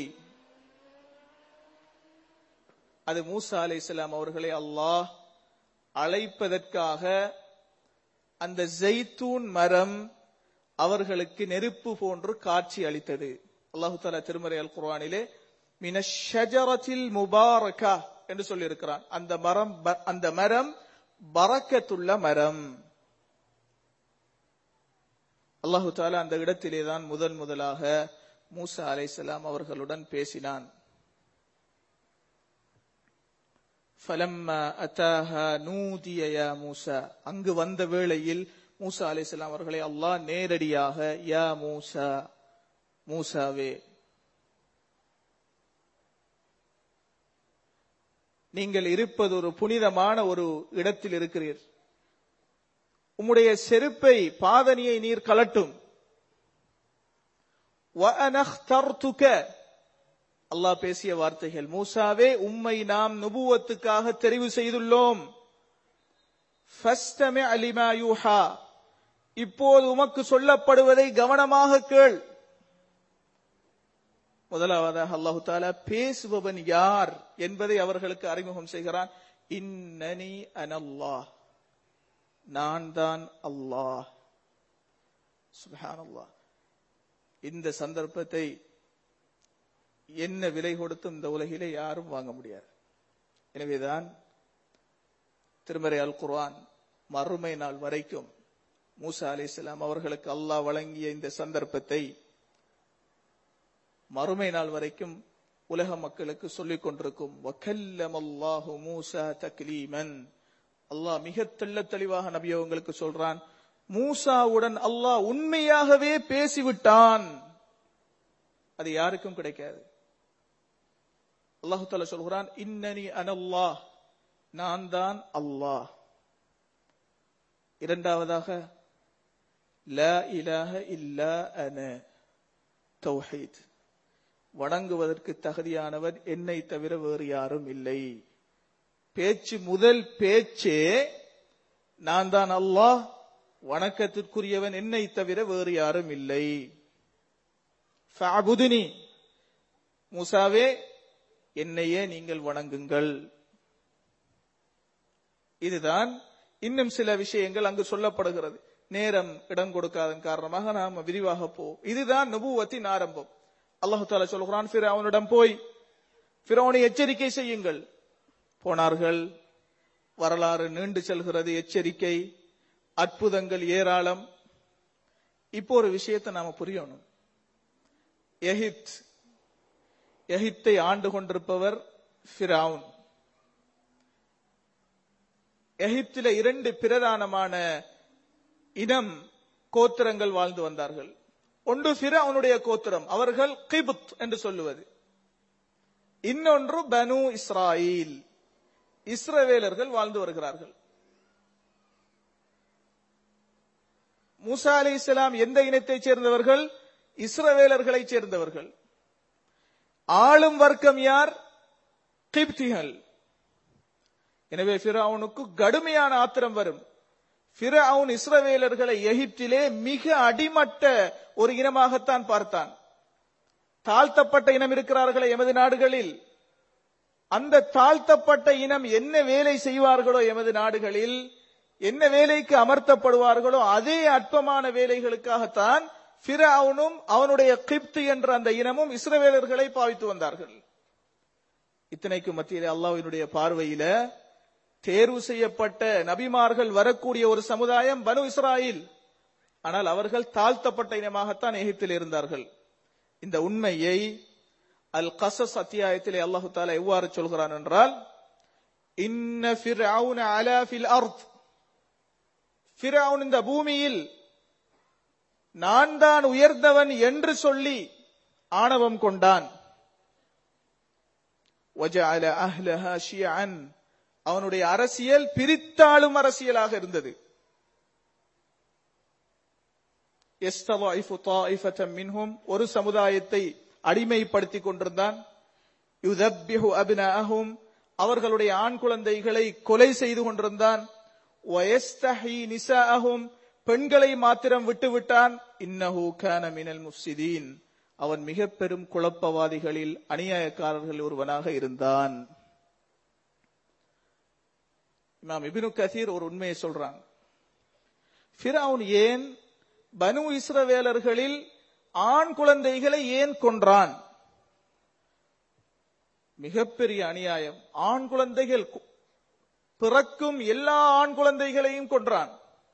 அது மூசா அலை இஸ்லாம் அவர்களை அல்லாஹ் அழைப்பதற்காக அந்த ஜெய்தூன் மரம் அவர்களுக்கு நெருப்பு போன்று காட்சி அளித்தது அல்லாஹு தாலா திருமறை அல் குர்ஆனிலே மின ஷஜரத்தில் முபாரகா என்று சொல்லியிருக்கிறான் அந்த மரம் அந்த மரம் பறக்கத்துள்ள மரம் அல்லாஹு தாலா அந்த இடத்திலே தான் முதன் முதலாக மூசா அலைசலாம் அவர்களுடன் பேசினான் மூசா அங்கு வந்த வேளையில் மூசா அலைசலாம் அவர்களை அல்லாஹ் நேரடியாக யா மூசா மூசாவே நீங்கள் இருப்பது ஒரு புனிதமான ஒரு இடத்தில் இருக்கிறீர் உம்முடைய செருப்பை பாதனியை நீர் கலட்டும் அல்லாஹ் பேசிய வார்த்தைகள் மூசாவே உம்மை நாம் நுபுவத்துக்காக தெரிவு செய்துள்ளோம் அலிமா யூஹா இப்போது உமக்கு சொல்லப்படுவதை கவனமாக கேள் முதலாவதாக அல்லாஹு தாலா பேசுபவன் யார் என்பதை அவர்களுக்கு அறிமுகம் செய்கிறான் இன்னனி அனல்லாஹ் நான் தான் அல்லாஹ் சுபஹான் அல்லாஹ் இந்த சந்தர்ப்பத்தை என்ன விலை கொடுத்தும் இந்த உலகிலே யாரும் வாங்க முடியாது எனவேதான் திருமறை அல் குர்ஆன் மறுமை நாள் வரைக்கும் மூசா அலி இஸ்லாம் அவர்களுக்கு அல்லாஹ் வழங்கிய இந்த சந்தர்ப்பத்தை மறுமை நாள் வரைக்கும் உலக மக்களுக்கு சொல்லிக் கொண்டிருக்கும் வக்கல்லம் அல்லாஹு மூசா தக்லீமன் அல்லாஹ் மிக தெள்ள தெளிவாக நபியவங்களுக்கு சொல்றான் மூசாவுடன் அல்லாஹ் உண்மையாகவே பேசிவிட்டான் அது யாருக்கும் கிடைக்காது அல்லாஹு தாலா சொல்கிறான் இன்னனி அனல்லாஹ் நான் தான் அல்லாஹ் இரண்டாவதாக லா இலாஹ இல்லா அன தௌஹீத் வணங்குவதற்கு தகுதியானவர் என்னை தவிர வேறு யாரும் இல்லை பேச்சு முதல் பேச்சே நான் தான் அல்லாஹ் வணக்கத்திற்குரியவன் என்னை தவிர வேறு யாரும் இல்லை ஃபஅபுதுனி மூசாவே என்னையே நீங்கள் வணங்குங்கள் இதுதான் இன்னும் சில விஷயங்கள் அங்கு சொல்லப்படுகிறது நேரம் இடம் கொடுக்காதன் காரணமாக நாம் விரிவாக போ இதுதான் நபுவத்தின் ஆரம்பம் அல்லாஹு தாலா சொல்கிறான் அவனிடம் போய் பிறவனை எச்சரிக்கை செய்யுங்கள் போனார்கள் வரலாறு நீண்டு செல்கிறது எச்சரிக்கை அற்புதங்கள் ஏராளம் இப்போ ஒரு விஷயத்தை நாம புரியணும் எஹித் எகிப்தை ஆண்டு கொண்டிருப்பவர் ஃபிரவுன் எகிப்தில இரண்டு பிரதானமான இனம் கோத்திரங்கள் வாழ்ந்து வந்தார்கள் ஒன்று ஃபிரவுனுடைய கோத்திரம் அவர்கள் கிபுத் என்று சொல்லுவது இன்னொன்று பனு இஸ்ராயில் இஸ்ரவேலர்கள் வாழ்ந்து வருகிறார்கள் மூசா அலி இஸ்லாம் எந்த இனத்தைச் சேர்ந்தவர்கள் இஸ்ரவேலர்களைச் சேர்ந்தவர்கள் ஆளும் வர்க்கம் யார் கிப்திகள் எனவே பிறவுனுக்கு கடுமையான ஆத்திரம் வரும் பிறவுன் இஸ்ரவேலர்களை எகிப்திலே மிக அடிமட்ட ஒரு இனமாகத்தான் பார்த்தான் தாழ்த்தப்பட்ட இனம் இருக்கிறார்களே எமது நாடுகளில் அந்த தாழ்த்தப்பட்ட இனம் என்ன வேலை செய்வார்களோ எமது நாடுகளில் என்ன வேலைக்கு அமர்த்தப்படுவார்களோ அதே அற்பமான வேலைகளுக்காகத்தான் பிறவுனும் அவனுடைய கிப்து என்ற அந்த இனமும் இஸ்ரவேலர்களை பாவித்து வந்தார்கள் இத்தனைக்கு மத்தியிலே அல்லாஹ்வினுடைய பார்வையில தேர்வு செய்யப்பட்ட நபிமார்கள் வரக்கூடிய ஒரு சமுதாயம் பனு இஸ்ராயில் ஆனால் அவர்கள் தாழ்த்தப்பட்ட இனமாகத்தான் எகிப்தில் இருந்தார்கள் இந்த உண்மையை அல் கசஸ் அத்தியாயத்திலே அல்லாஹு தாலா எவ்வாறு சொல்கிறான் என்றால் இன்ன ஃபிர்அவுன அலா ஃபில் அர்த் ஃபிர்அவுன் இந்த பூமியில் நான் தான் உயர்ந்தவன் என்று சொல்லி ஆணவம் கொண்டான் وجعل أهلها شيعا அவனுடைய அரசியல் பிரித்தாளும் அரசியலாக இருந்தது மின்ஹும் ஒரு சமுதாயத்தை அடிமைப்படுத்திக் கொண்டிருந்தான் யுதப்பிஹு அபினஅஹும் அவர்களுடைய ஆண் குழந்தைகளை கொலை செய்து கொண்டிருந்தான் வயஸ்தஹி நிசாஅஹும் பெண்களை மாத்திரம் விட்டுவிட்டான் இன்னஹு கான மினல் முஃப்சிதீன் அவன் மிக பெரும் குழப்பவாதிகளில் அநியாயக்காரர்கள் ஒருவனாக இருந்தான் இமாம் இபினு கசீர் ஒரு உண்மையை சொல்றாங்க ஃபிரவுன் ஏன் பனு இஸ்ரவேலர்களில் ஆண் குழந்தைகளை ஏன் கொன்றான் மிகப்பெரிய அநியாயம் ஆண் குழந்தைகள் பிறக்கும் எல்லா ஆண் குழந்தைகளையும் கொன்றான்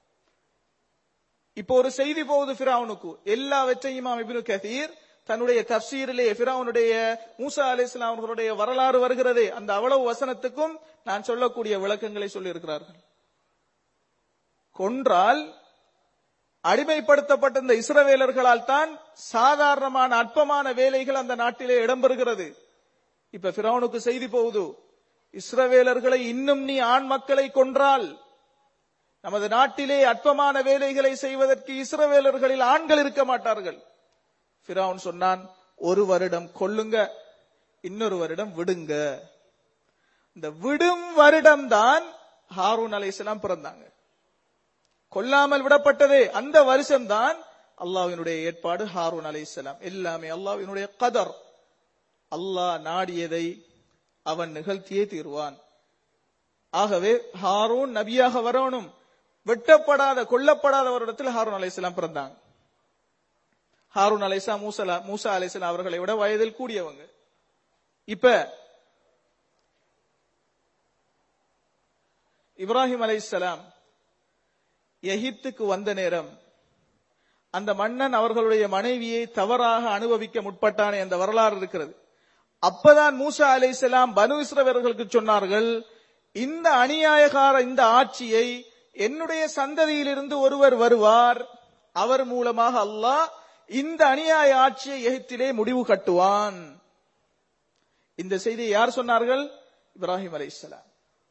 இப்போ ஒரு செய்தி போகுது ஃபிரவுனுக்கு எல்லாவற்றையும் இமாம் இபினு கசீர் தன்னுடைய தப்சீரிலே ஃபிரவுனுடைய மூசா அலி இஸ்லாம் அவர்களுடைய வரலாறு வருகிறது அந்த அவ்வளவு வசனத்துக்கும் நான் சொல்லக்கூடிய விளக்கங்களை சொல்லி இருக்கிறார்கள் கொன்றால் அடிமைப்படுத்தப்பட்ட இந்த இஸ்ரவேலர்களால் தான் சாதாரணமான அற்பமான வேலைகள் அந்த நாட்டிலே இடம்பெறுகிறது இப்ப பிறவனுக்கு செய்தி போகுது இஸ்ரவேலர்களை இன்னும் நீ ஆண் மக்களை கொன்றால் நமது நாட்டிலே அற்பமான வேலைகளை செய்வதற்கு இஸ்ரவேலர்களில் ஆண்கள் இருக்க மாட்டார்கள் பிறவன் சொன்னான் ஒரு வருடம் கொல்லுங்க இன்னொரு வருடம் விடுங்க இந்த விடும் வருடம் தான் ஹாரூன் அலைசலாம் பிறந்தாங்க கொல்லாமல் விடப்பட்டதே அந்த வருஷம் தான் அல்லாவினுடைய ஏற்பாடு ஹாரூன் அலைசலாம் எல்லாமே அல்லாவினுடைய கதர் அல்லாஹ் நாடியதை அவன் நிகழ்த்தியே தீர்வான் ஆகவே ஹாரூன் நபியாக வரணும் வெட்டப்படாத கொல்லப்படாத ஒரு இடத்துல ஹாரூன் அலைசலாம் பிறந்தாங்க ஹாரூன் அலைசா மூசலா மூசா அலைசலாம் அவர்களை விட வயதில் கூடியவங்க இப்ப இப்ராஹிம் அலைசலாம் எகிப்துக்கு வந்த நேரம் அந்த மன்னன் அவர்களுடைய மனைவியை தவறாக அனுபவிக்க முற்பட்டானே அந்த வரலாறு இருக்கிறது அப்பதான் மூசா அலைசலாம் பனு இஸ்ரவர்களுக்கு சொன்னார்கள் இந்த அநியாயகார இந்த ஆட்சியை என்னுடைய சந்ததியிலிருந்து ஒருவர் வருவார் அவர் மூலமாக அல்லாஹ் இந்த அநியாய ஆட்சியை எகிப்திலே முடிவு கட்டுவான் இந்த செய்தியை யார் சொன்னார்கள் இப்ராஹிம் அலைஹிஸ்ஸலாம்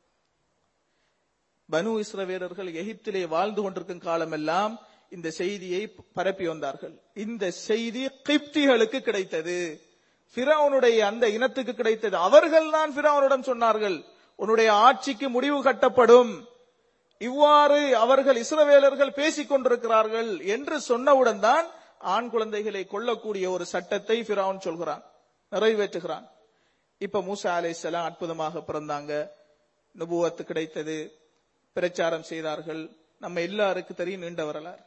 பனு இஸ்ரவேலர்கள் எகிப்திலே வாழ்ந்து கொண்டிருக்கும் காலமெல்லாம் இந்த செய்தியை பரப்பி வந்தார்கள் இந்த செய்தி கிப்திகளுக்கு கிடைத்தது பிறவனுடைய அந்த இனத்துக்கு கிடைத்தது அவர்கள் தான் பிறவனிடம் சொன்னார்கள் உன்னுடைய ஆட்சிக்கு முடிவு கட்டப்படும் இவ்வாறு அவர்கள் இஸ்ரவேலர்கள் பேசிக் கொண்டிருக்கிறார்கள் என்று சொன்னவுடன் தான் ஆண் குழந்தைகளை கொல்லக்கூடிய ஒரு சட்டத்தை பிராவன் சொல்கிறான் நிறைவேற்றுகிறான் இப்ப மூசா அலைசலாம் அற்புதமாக பிறந்தாங்க நுபுவத்து கிடைத்தது பிரச்சாரம் செய்தார்கள் நம்ம எல்லாருக்கும் தெரியும் நீண்ட வரலாறு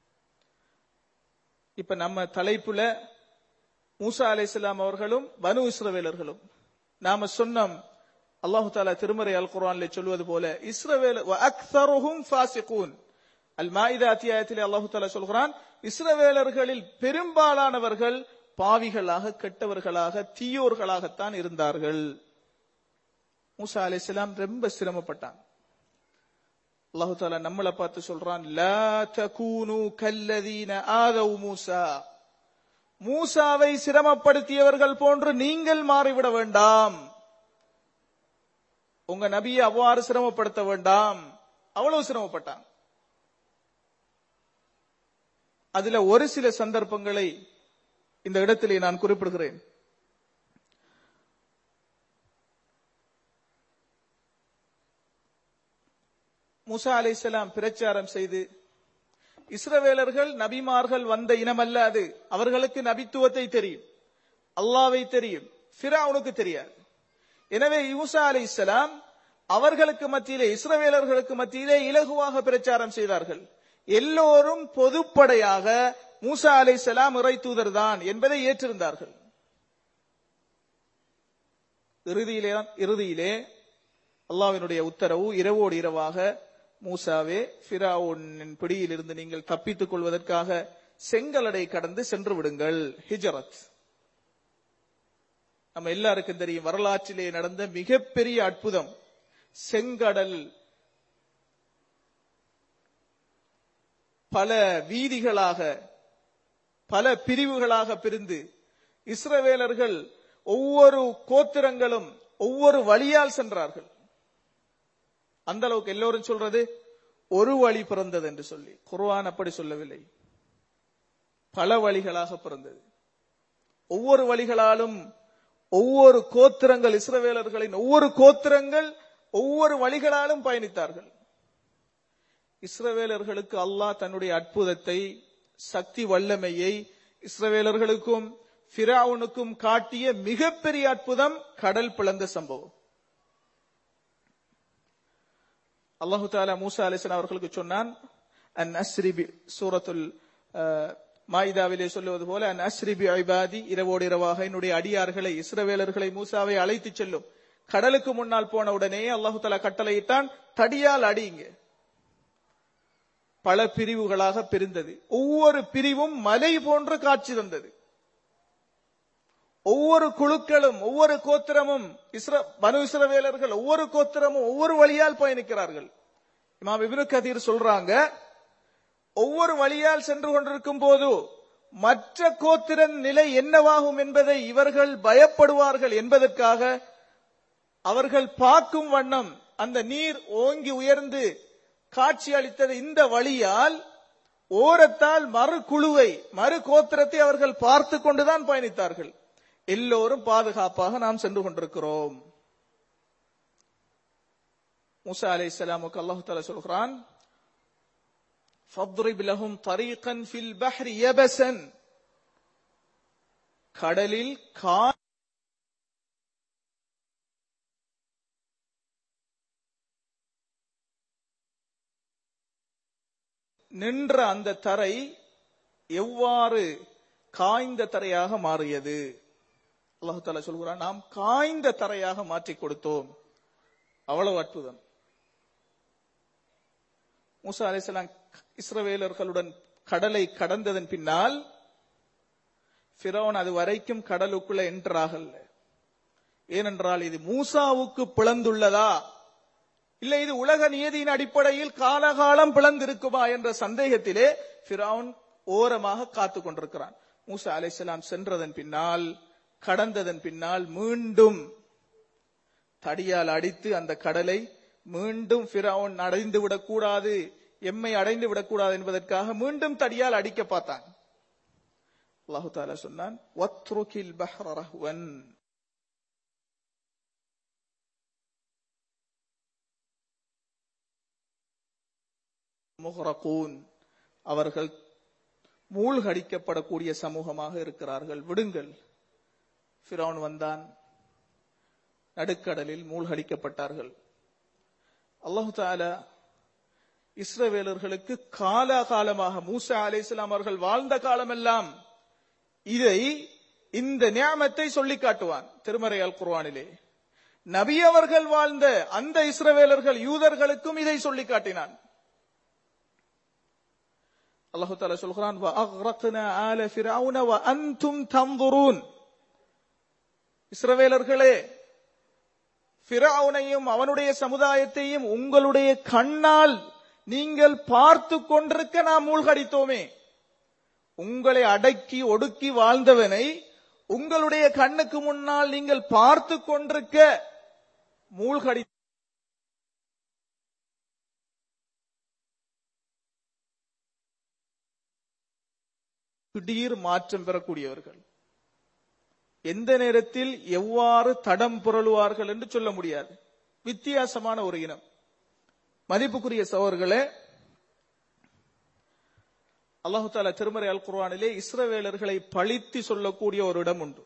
இப்ப நம்ம தலைப்புல மூசா அலைசலாம் அவர்களும் பனு இஸ்ரவேலர்களும் நாம சொன்னோம் அல்லாஹு தாலா திருமறை அல் குரான்ல சொல்வது போல இஸ்ரவேல் அக்தருஹும் ஃபாசிகூன் அல் மாயிதா அத்தியாயத்திலே அல்லாஹு தாலா சொல்கிறான் இஸ்ரவேலர்களில் பெரும்பாலானவர்கள் பாவிகளாக கெட்டவர்களாக தீயோர்களாகத்தான் இருந்தார்கள் மூசா அலைஹிஸ்ஸலாம் ரொம்ப சிரமப்பட்டாங்க அல்லாஹு தாலா நம்மளை பார்த்து சொல்றான் லா தகூனு கல்லதீன ஆதவ் மூசா மூசாவை சிரமப்படுத்தியவர்கள் போன்று நீங்கள் மாறிவிட வேண்டாம் உங்க நபியை அவ்வாறு சிரமப்படுத்த வேண்டாம் அவ்வளவு சிரமப்பட்டாங்க அதுல ஒரு சில சந்தர்ப்பங்களை இந்த இடத்திலே நான் குறிப்பிடுகிறேன் முசா அலைசலாம் பிரச்சாரம் செய்து இஸ்ரவேலர்கள் நபிமார்கள் வந்த இனம் அல்ல அது அவர்களுக்கு நபித்துவத்தை தெரியும் அல்லாவை தெரியும் ஃபிராவுனுக்கு தெரியாது எனவே யூசா அலி இஸ்லாம் அவர்களுக்கு மத்தியிலே இஸ்ரவேலர்களுக்கு மத்தியிலே இலகுவாக பிரச்சாரம் செய்தார்கள் எல்லோரும் பொதுப்படையாக மூசா அலை சலாம் இறை தூதர் தான் என்பதை ஏற்றிருந்தார்கள் இறுதியிலே இறுதியிலே அல்லாவினுடைய உத்தரவு இரவோடு இரவாக மூசாவே பிராவுனின் பிடியிலிருந்து நீங்கள் தப்பித்துக் கொள்வதற்காக செங்கலடை கடந்து சென்று விடுங்கள் ஹிஜரத் நம்ம எல்லாருக்கும் தெரியும் வரலாற்றிலே நடந்த மிகப்பெரிய அற்புதம் செங்கடல் பல வீதிகளாக பல பிரிவுகளாக பிரிந்து இஸ்ரவேலர்கள் ஒவ்வொரு கோத்திரங்களும் ஒவ்வொரு வழியால் சென்றார்கள் அந்த அளவுக்கு எல்லோரும் சொல்றது ஒரு வழி பிறந்தது என்று சொல்லி குர்ஆன் அப்படி சொல்லவில்லை பல வழிகளாக பிறந்தது ஒவ்வொரு வழிகளாலும் ஒவ்வொரு கோத்திரங்கள் இஸ்ரவேலர்களின் ஒவ்வொரு கோத்திரங்கள் ஒவ்வொரு வழிகளாலும் பயணித்தார்கள் இஸ்ரவேலர்களுக்கு அல்லாஹ் தன்னுடைய அற்புதத்தை சக்தி வல்லமையை இஸ்ரவேலர்களுக்கும் பிராவுனுக்கும் காட்டிய மிகப்பெரிய அற்புதம் கடல் பிளந்த சம்பவம் அல்லாஹு தாலா மூசா அலிசன் அவர்களுக்கு சொன்னான் அன் அஸ்ரிபி சூரத்துல் மாயிதாவிலே சொல்லுவது போல அன் அஸ்ரிபி ஐபாதி இரவோடு இரவாக என்னுடைய அடியார்களை இஸ்ரவேலர்களை மூசாவை அழைத்து செல்லும் கடலுக்கு முன்னால் போன உடனே அல்லாஹு தாலா கட்டளையிட்டான் தடியால் அடிங்க பல பிரிவுகளாக பிரிந்தது ஒவ்வொரு பிரிவும் மலை போன்று காட்சி தந்தது ஒவ்வொரு குழுக்களும் ஒவ்வொரு கோத்திரமும் இஸ்ர பனு இஸ்ரவேலர்கள் ஒவ்வொரு கோத்திரமும் ஒவ்வொரு வழியால் பயணிக்கிறார்கள் இமாம் இப்னு கதீர் சொல்றாங்க ஒவ்வொரு வழியால் சென்று கொண்டிருக்கும் போது மற்ற கோத்திரன் நிலை என்னவாகும் என்பதை இவர்கள் பயப்படுவார்கள் என்பதற்காக அவர்கள் பார்க்கும் வண்ணம் அந்த நீர் ஓங்கி உயர்ந்து காட்சி அளித்தது இந்த வழியால் ஓரத்தால் மறு குழுவை மறு கோத்திரத்தை அவர்கள் பார்த்து கொண்டுதான் பயணித்தார்கள் எல்லோரும் பாதுகாப்பாக நாம் சென்று கொண்டிருக்கிறோம் மூசா அலை இஸ்லாமுக்கு அல்லாஹு தாலா சொல்கிறான் فَاضْرِبْ لَهُمْ طَرِيقًا فِي الْبَحْرِ يَبَسًا கடலில் கா நின்ற அந்த தரை எவ்வாறு காய்ந்த தரையாக மாறியது அல்லாஹு தாலா சொல்கிறான் நாம் காய்ந்த தரையாக மாற்றி கொடுத்தோம் அவ்வளவு அற்புதம் மூசா அலிசலாம் இஸ்ரவேலர்களுடன் கடலை கடந்ததன் பின்னால் பிறவன் அது வரைக்கும் கடலுக்குள்ள என்ட்ராகல்ல ஏனென்றால் இது மூசாவுக்கு பிளந்துள்ளதா இல்ல இது உலக நியதியின் அடிப்படையில் காலகாலம் பிளந்திருக்குமா என்ற சந்தேகத்திலே பிறவுன் ஓரமாக காத்து கொண்டிருக்கிறான் மூசா அலிசலாம் சென்றதன் பின்னால் கடந்ததன் பின்னால் மீண்டும் தடியால் அடித்து அந்த கடலை மீண்டும் பிறவுன் அடைந்து விடக்கூடாது எம்மை அடைந்து விடக்கூடாது என்பதற்காக மீண்டும் தடியால் அடிக்க பார்த்தான் அல்லாஹு தாலா சொன்னான் "வத்ருகில் பஹ்ர ரஹ்வன்." முஹ்ரகூன். அவர்கள் மூழ்கடிக்கப்படக்கூடிய சமூகமாக இருக்கிறார்கள் விடுங்கள் ஃபிரௌன் வந்தான் நடுக்கடலில் மூழ்கடிக்கப்பட்டார்கள் அல்லாஹு தாலா இஸ்ரவேலர்களுக்கு காலாகாலமாக மூசா அலைஹிஸ்ஸலாம் அவர்கள் வாழ்ந்த காலமெல்லாம் இதை இந்த நியாமத்தை சொல்லி காட்டுவான் திருமறை அல் குர்ஆனிலே நபி அவர்கள் வாழ்ந்த அந்த இஸ்ரவேலர்கள் யூதர்களுக்கும் இதை சொல்லி காட்டினான் அல்லாஹு தாலா சொல்கிறான் وَأَغْرَقْنَا آلَ فِرْعَوْنَ وَأَنْتُمْ تَنظُرُونَ இஸ்ரவேலர்களே ஃபிரௌனையும் அவனுடைய சமுதாயத்தையும் உங்களுடைய கண்ணால் நீங்கள் பார்த்து கொண்டிருக்க நாம் மூழ்கடித்தோமே உங்களை அடக்கி ஒடுக்கி வாழ்ந்தவனை உங்களுடைய கண்ணுக்கு முன்னால் நீங்கள் பார்த்து கொண்டிருக்க மூழ்கடி திடீர் மாற்றம் பெறக்கூடியவர்கள் எந்த நேரத்தில் எவ்வாறு தடம் புரளுவார்கள் என்று சொல்ல முடியாது வித்தியாசமான ஒரு இனம் மதிப்புக்குரிய சோர்களே அல்லாஹு தாலா திருமறை அல் குர்ஆனிலே இஸ்ரவேலர்களை பழித்து சொல்லக்கூடிய ஒரு இடம் உண்டு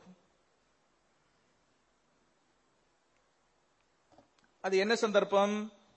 அது என்ன சந்தர்ப்பம்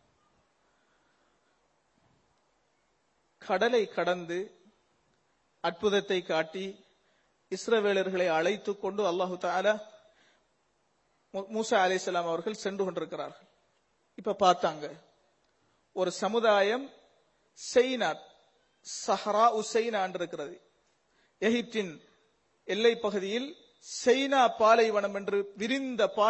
கடலை கடந்து அற்புதத்தை காட்டி இஸ்ரவேலர்களை அழைத்துக் கொண்டு அல்லாஹு தாலா மூ- மூசா அலைஹிஸ்ஸலாம் அவர்கள் சென்று கொண்டிருக்கிறார்கள் இப்ப பார்த்தாங்க ஒரு சமுதாயம் செய்னாத் சஹரா உசைனா இருக்கிறது எகிப்தின் எல்லை பகுதியில் செய்னா பாலைவனம் என்று விரிந்த பா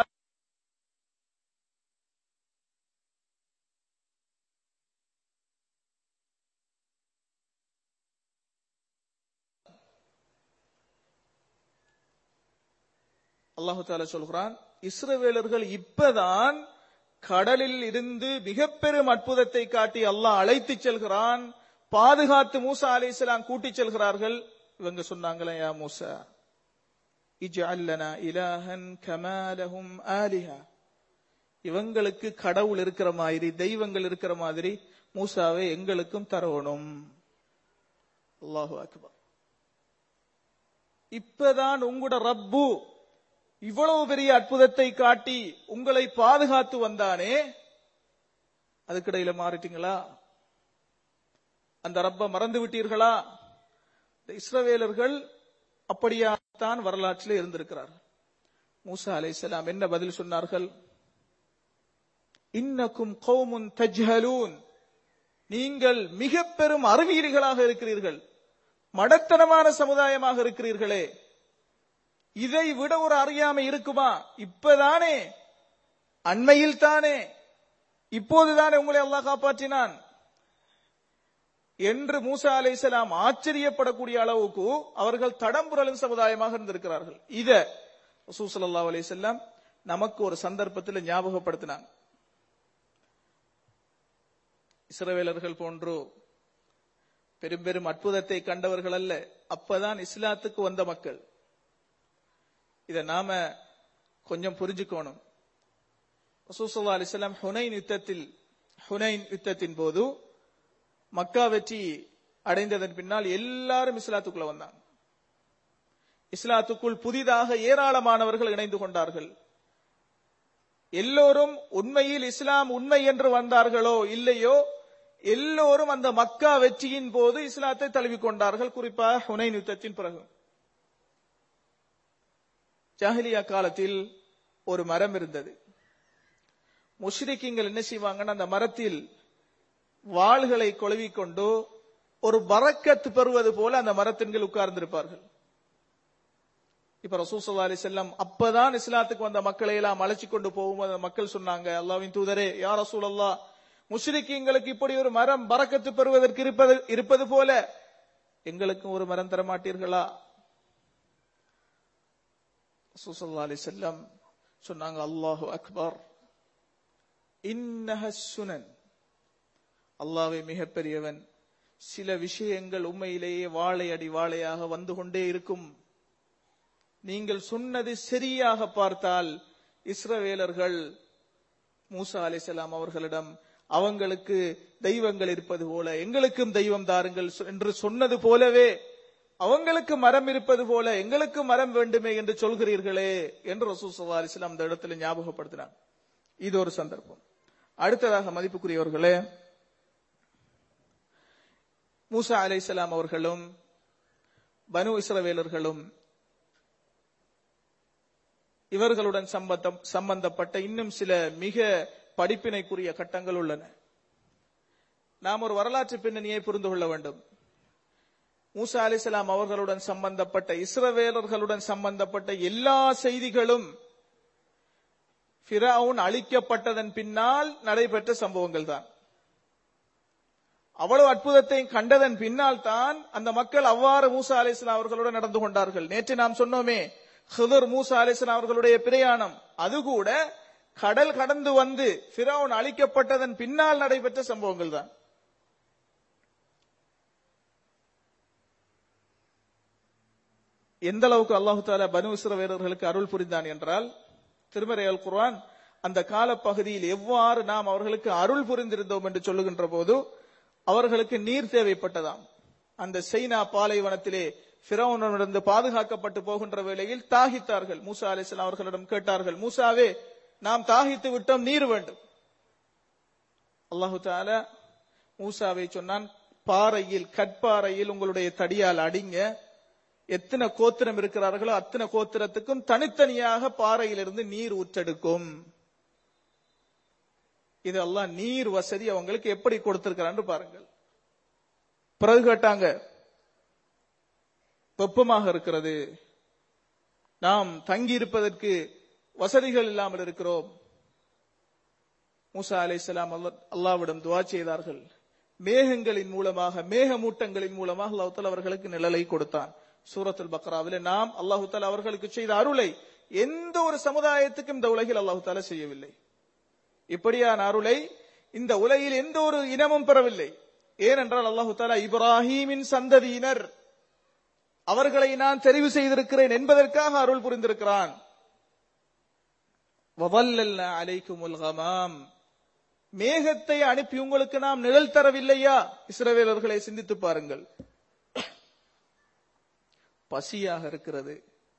அல்லாஹு தாலா சொல்கிறான் இஸ்ரவேலர்கள் இப்பதான் கடலில் இருந்து மிக பெரும் அற்புதத்தை காட்டி அல்லாஹ் அழைத்துச் செல்கிறான் பாதுகாத்து மூசா அலைஹிஸ்ஸலாம் கூட்டிச் செல்கிறார்கள் இவங்க சொன்னாங்களே யா மூசா இஜ்அல் லனா இலாஹன் கமா லஹும் ஆலிஹா இவங்களுக்கு கடவுள் இருக்கிற மாதிரி தெய்வங்கள் இருக்கிற மாதிரி மூசாவை எங்களுக்கும் தரவணும் அல்லாஹு அக்பர் இப்பதான் உங்களோட ரப்பு இவ்வளவு பெரிய அற்புதத்தை காட்டி உங்களை பாதுகாத்து வந்தானே அதுக்கிடையில மாறிட்டீங்களா அந்த ரப்ப மறந்து விட்டீர்களா இந்த இஸ்ரவேலர்கள் அப்படியாத்தான் வரலாற்றில் இருந்திருக்கிறார்கள் மூசா அலைஹிஸ்ஸலாம் என்ன பதில் சொன்னார்கள் இன்னக்கும் கௌமுன் தஜ்ஹலூன் நீங்கள் மிக பெரும் அறிவியலிகளாக இருக்கிறீர்கள் மடத்தனமான சமுதாயமாக இருக்கிறீர்களே இதை விட ஒரு அறியாமை இருக்குமா இப்பதானே அண்மையில் தானே இப்போதுதானே உங்களை அல்லாஹ் காப்பாற்றினான் என்று மூசா அலைஹிஸ்ஸலாம் ஆச்சரியப்படக்கூடிய அளவுக்கு அவர்கள் தடம்புரலும் சமுதாயமாக இருந்திருக்கிறார்கள் இத ரசூல் ஸல்லல்லாஹு அலைஹி வஸல்லம் நமக்கு ஒரு சந்தர்ப்பத்தில் ஞாபகப்படுத்தினாங்க இஸ்ரவேலர்கள் போன்று பெரும் பெரும் அற்புதத்தை கண்டவர்கள் அல்ல அப்பதான் இஸ்லாத்துக்கு வந்த மக்கள் இத நாம கொஞ்சம் புரிஞ்சுக்கணும் ரசூசல்லா அலிஸ்லாம் ஹுனைன் யுத்தத்தில் ஹுனைன் யுத்தத்தின் போது மக்கா வெற்றி அடைந்ததன் பின்னால் எல்லாரும் இஸ்லாத்துக்குள்ள வந்தாங்க இஸ்லாத்துக்குள் புதிதாக ஏராளமானவர்கள் இணைந்து கொண்டார்கள் எல்லோரும் உண்மையில் இஸ்லாம் உண்மை என்று வந்தார்களோ இல்லையோ எல்லோரும் அந்த மக்கா வெற்றியின் போது இஸ்லாத்தை தழுவிக் கொண்டார்கள் குறிப்பாக ஹுனைன் யுத்தத்தின் பிறகு ஜாஹிலியா காலத்தில் ஒரு மரம் இருந்தது முஷ்ரிக்கிங்கள் என்ன செய்வாங்கன்னா அந்த மரத்தில் வாள்களை கொழுவிக்கொண்டு ஒரு பறக்கத்து பெறுவது போல அந்த மரத்தின்கள் உட்கார்ந்திருப்பார்கள் இப்ப ரசூசல்லா அலி செல்லம் அப்பதான் இஸ்லாத்துக்கு வந்த மக்களை எல்லாம் அழைச்சி கொண்டு போகும்போது அந்த மக்கள் சொன்னாங்க அல்லாவின் தூதரே யார் ரசூல் அல்லா முஷ்ரிக்கிங்களுக்கு இப்படி ஒரு மரம் பறக்கத்து பெறுவதற்கு இருப்பது இருப்பது போல எங்களுக்கும் ஒரு மரம் தர மாட்டீர்களா சுசல்லா அலி செல்லம் சொன்னாங்க அல்லாஹு அக்பர் இன்னஹ சுனன் அல்லாவே மிகப்பெரியவன் சில விஷயங்கள் உண்மையிலேயே வாழை அடி வாழையாக வந்து கொண்டே இருக்கும் நீங்கள் சொன்னது சரியாக பார்த்தால் இஸ்ரவேலர்கள் மூசா அலிசலாம் அவர்களிடம் அவங்களுக்கு தெய்வங்கள் இருப்பது போல எங்களுக்கும் தெய்வம் தாருங்கள் என்று சொன்னது போலவே அவங்களுக்கு மரம் இருப்பது போல எங்களுக்கு மரம் வேண்டுமே என்று சொல்கிறீர்களே என்று ரசூசல்லா அலிஸ்லாம் அந்த இடத்துல ஞாபகப்படுத்தினார் இது ஒரு சந்தர்ப்பம் அடுத்ததாக மதிப்புக்குரியவர்களே மூசா அலைசலாம் அவர்களும் பனு இஸ்ரவேலர்களும் இவர்களுடன் சம்பந்தம் சம்பந்தப்பட்ட இன்னும் சில மிக படிப்பினைக்குரிய கட்டங்கள் உள்ளன நாம் ஒரு வரலாற்று பின்னணியை புரிந்து கொள்ள வேண்டும் மூசா அலிசலாம் அவர்களுடன் சம்பந்தப்பட்ட இஸ்ரவேலர்களுடன் சம்பந்தப்பட்ட எல்லா செய்திகளும் பிறவுன் அழிக்கப்பட்டதன் பின்னால் நடைபெற்ற சம்பவங்கள் தான் அவ்வளவு அற்புதத்தை கண்டதன் பின்னால் தான் அந்த மக்கள் அவ்வாறு மூசா அலிஸ்லாம் அவர்களுடன் நடந்து கொண்டார்கள் நேற்று நாம் சொன்னோமே ஹிதர் மூசா அலிஸ்லாம் அவர்களுடைய பிரயாணம் அது கூட கடல் கடந்து வந்து பிறவுன் அழிக்கப்பட்டதன் பின்னால் நடைபெற்ற சம்பவங்கள் தான் எந்த அளவுக்கு அல்லாஹு தாலா பனு இஸ்ரவேலர்களுக்கு அருள் புரிந்தான் என்றால் திருமறை அல் குர்ஆன் அந்த காலப்பகுதியில் எவ்வாறு நாம் அவர்களுக்கு அருள் புரிந்திருந்தோம் என்று சொல்லுகின்ற போது அவர்களுக்கு நீர் தேவைப்பட்டதாம் அந்த சைனா பாலைவனத்திலே பிறவுனிடந்து பாதுகாக்கப்பட்டு போகின்ற வேளையில் தாகித்தார்கள் மூசா அலிஸ்லாம் அவர்களிடம் கேட்டார்கள் மூசாவே நாம் தாகித்து விட்டோம் நீர் வேண்டும் அல்லாஹு தாலா மூசாவை சொன்னான் பாறையில் கற்பாறையில் உங்களுடைய தடியால் அடிங்க எத்தனை கோத்திரம் இருக்கிறார்களோ அத்தனை கோத்திரத்துக்கும் தனித்தனியாக பாறையிலிருந்து நீர் ஊற்றெடுக்கும் இது எல்லாம் நீர் வசதி அவங்களுக்கு எப்படி கொடுத்திருக்கிறான்னு பாருங்கள் பிறகு கேட்டாங்க வெப்பமாக இருக்கிறது நாம் தங்கி இருப்பதற்கு வசதிகள் இல்லாமல் இருக்கிறோம் மூசா அலை சலாம் அல்லாவிடம் துவா செய்தார்கள் மேகங்களின் மூலமாக மேகமூட்டங்களின் மூலமாக அல்லாஹால அவர்களுக்கு நிழலை கொடுத்தான் சூரத்துல் பக்ராவில் நாம் அல்லாஹு தாலா அவர்களுக்கு செய்த அருளை எந்த ஒரு சமுதாயத்துக்கும் இந்த உலகில் அல்லாஹு தாலா செய்யவில்லை இப்படியான அருளை இந்த உலகில் எந்த ஒரு இனமும் பெறவில்லை ஏனென்றால் அல்லாஹு தாலா இப்ராஹீமின் சந்ததியினர் அவர்களை நான் தெரிவு செய்திருக்கிறேன் என்பதற்காக அருள் புரிந்திருக்கிறான் அலைக்குமுல் கமாம் மேகத்தை அனுப்பி உங்களுக்கு நாம் நிழல் தரவில்லையா இஸ்ரவேலர்களை சிந்தித்து பாருங்கள் பசியாக இருக்கிறது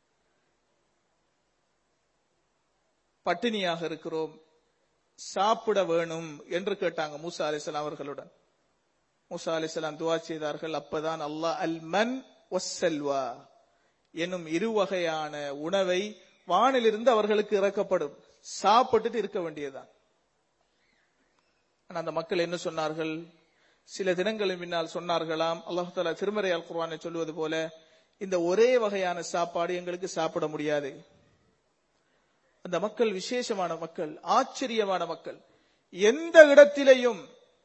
பட்டினியாக இருக்கிறோம் சாப்பிட வேணும் என்று கேட்டாங்க மூசா அலிசலாம் அவர்களுடன் மூசா அலிசலாம் துவா செய்தார்கள் அப்பதான் அல்லாஹ் அல் மன் ஒசல்வா என்னும் இரு வகையான உணவை வானிலிருந்து அவர்களுக்கு இறக்கப்படும் சாப்பிட்டுட்டு இருக்க வேண்டியதுதான் அந்த மக்கள் என்ன சொன்னார்கள் சில தினங்களின் பின்னால் சொன்னார்களாம் அல்லாஹு தாலா திருமறை அல் குர்வானை சொல்லுவது போல இந்த ஒரே வகையான சாப்பாடு எங்களுக்கு சாப்பிட முடியாது அந்த மக்கள் விசேஷமான மக்கள் ஆச்சரியமான மக்கள் எந்த இடத்திலேயும்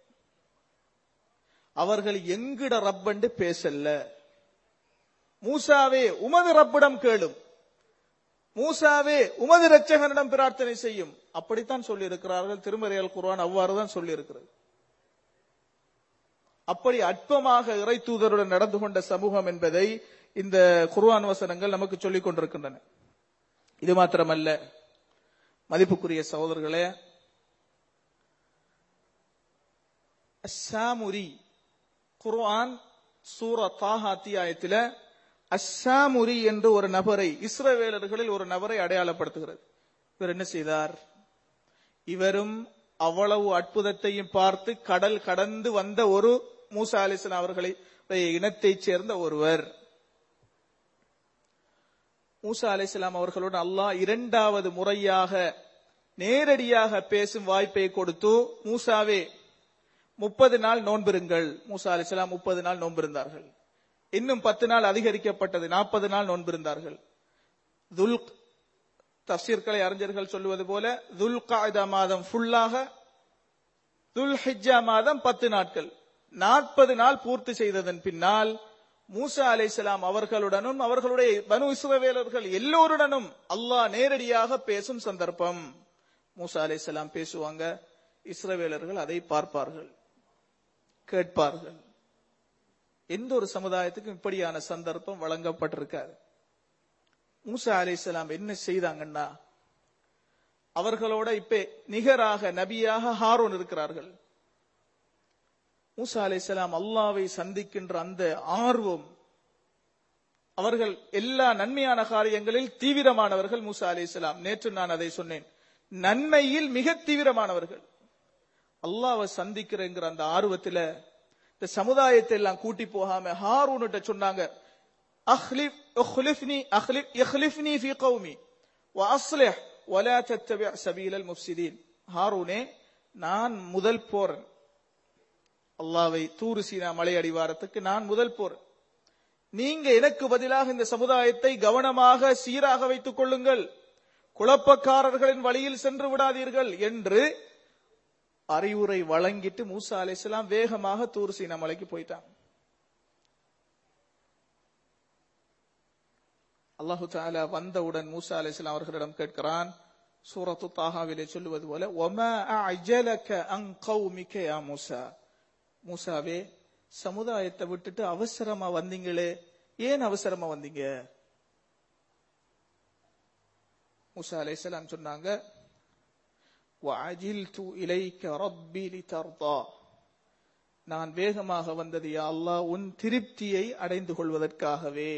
அவர்கள் எங்கிட ரப்பண்டு பேசல்ல மூசாவே உமது ரப்பிடம் கேளும் மூசாவே உமது ரச்சகனிடம் பிரார்த்தனை செய்யும் அப்படித்தான் சொல்லி இருக்கிறார்கள் திருமறையால் குர்ஆன் அவ்வாறுதான் சொல்லி இருக்கிறது அப்படி அற்பமாக இறை தூதருடன் நடந்து கொண்ட சமூகம் என்பதை இந்த குர்ஆன் வசனங்கள் நமக்கு சொல்லிக் கொண்டிருக்கின்றன இது மாத்திரமல்ல மதிப்புக்குரிய சகோதரர்களே அஸ்ஸாமுரி குர்ஆன் சூர தாஹா அத்தியாயத்தில அஸ்ஸாமுரி என்று ஒரு நபரை இஸ்ரவேலர்களில் ஒரு நபரை அடையாளப்படுத்துகிறது இவர் என்ன செய்தார் இவரும் அவ்வளவு அற்புதத்தையும் பார்த்து கடல் கடந்து வந்த ஒரு மூசா அலிசன் அவர்களை இனத்தைச் சேர்ந்த ஒருவர் மூசா அலிஸ்லாம் அவர்களோடு அல்லாஹ் இரண்டாவது முறையாக நேரடியாக பேசும் வாய்ப்பை கொடுத்து மூசாவே முப்பது நாள் நோன்பிருங்கள் மூசா அலிஸ்லாம் முப்பது நாள் நோன்பிருந்தார்கள் இன்னும் பத்து நாள் அதிகரிக்கப்பட்டது நாற்பது நாள் நோன்பிருந்தார்கள் துல் தப்சீர்களை அறிஞர்கள் சொல்லுவது போல துல் காய்தா மாதம் ஃபுல்லாக துல் ஹிஜ்ஜா மாதம் பத்து நாட்கள் நாற்பது நாள் பூர்த்தி செய்ததன் பின்னால் மூசா அலைஹிஸ்ஸலாம் அவர்களுடனும் அவர்களுடைய பனு இஸ்ரவேலர்கள் எல்லோருடனும் அல்லாஹ் நேரடியாக பேசும் சந்தர்ப்பம் மூசா அலைஹிஸ்ஸலாம் பேசுவாங்க இஸ்ரவேலர்கள் அதை பார்ப்பார்கள் கேட்பார்கள் எந்த ஒரு சமுதாயத்துக்கும் இப்படியான சந்தர்ப்பம் வழங்கப்பட்டிருக்காது மூசா அலைஹிஸ்ஸலாம் என்ன செய்தாங்கன்னா அவர்களோட இப்ப நிகராக நபியாக ஹாரூன் இருக்கிறார்கள் மூசா அலைஹிஸ்ஸலாம் அல்லாவை சந்திக்கின்ற அந்த ஆர்வம் அவர்கள் எல்லா நன்மையான காரியங்களில் தீவிரமானவர்கள் மூசா அலைஹிஸ்ஸலாம் நேற்று நான் அதை சொன்னேன் நன்மையில் மிக தீவிரமானவர்கள் அல்லாவை சந்திக்கிறங்கிற அந்த ஆர்வத்துல இந்த சமுதாயத்தை எல்லாம் கூட்டி போகாம ஹாரூன்கிட்ட சொன்னாங்க அஹ்லிஃப் அஹ்லிஃப்னி அஹ்லிஃப் இஹ்லிஃப்னி ஃபீ கௌமி வஅஸ்லிஹ் வலா தத்தபி' சபீலல் முஃப்ஸிதீன் ஹாரூனே நான் முதல் போறேன் அல்லாவை தூரு சீனா மலை அடிவாரத்துக்கு நான் முதல் போறேன் நீங்க எனக்கு பதிலாக இந்த சமுதாயத்தை கவனமாக சீராக வைத்துக் கொள்ளுங்கள் குழப்பக்காரர்களின் வழியில் சென்று விடாதீர்கள் என்று அறிவுரை வழங்கிட்டு மூசா அலைஹிஸ்ஸலாம் வேகமாக தூர் சீனா மலைக்கு போயிட்டாங்க அல்லாஹு தாலா வந்தவுடன் மூசா அலைஹிஸ்ஸலாம் அவர்களிடம் கேட்கிறான் சூரத்து தாஹாவிலே சொல்லுவது போல ஒமா அஜலக அன் கௌமிக யா மூசா மூசாவே சமுதாயத்தை விட்டுட்டு அவசரமா வந்தீங்களே ஏன் அவசரமா வந்தீங்க மூசா அலைஹிஸ்ஸலாம் சொன்னாங்க وَعَجِلْتُ إِلَيْكَ رَبِّي لِتَرْضَى நான் வேகமாக வந்தது யா அல்லாஹ் உன் திருப்தியை அடைந்து கொள்வதற்காகவே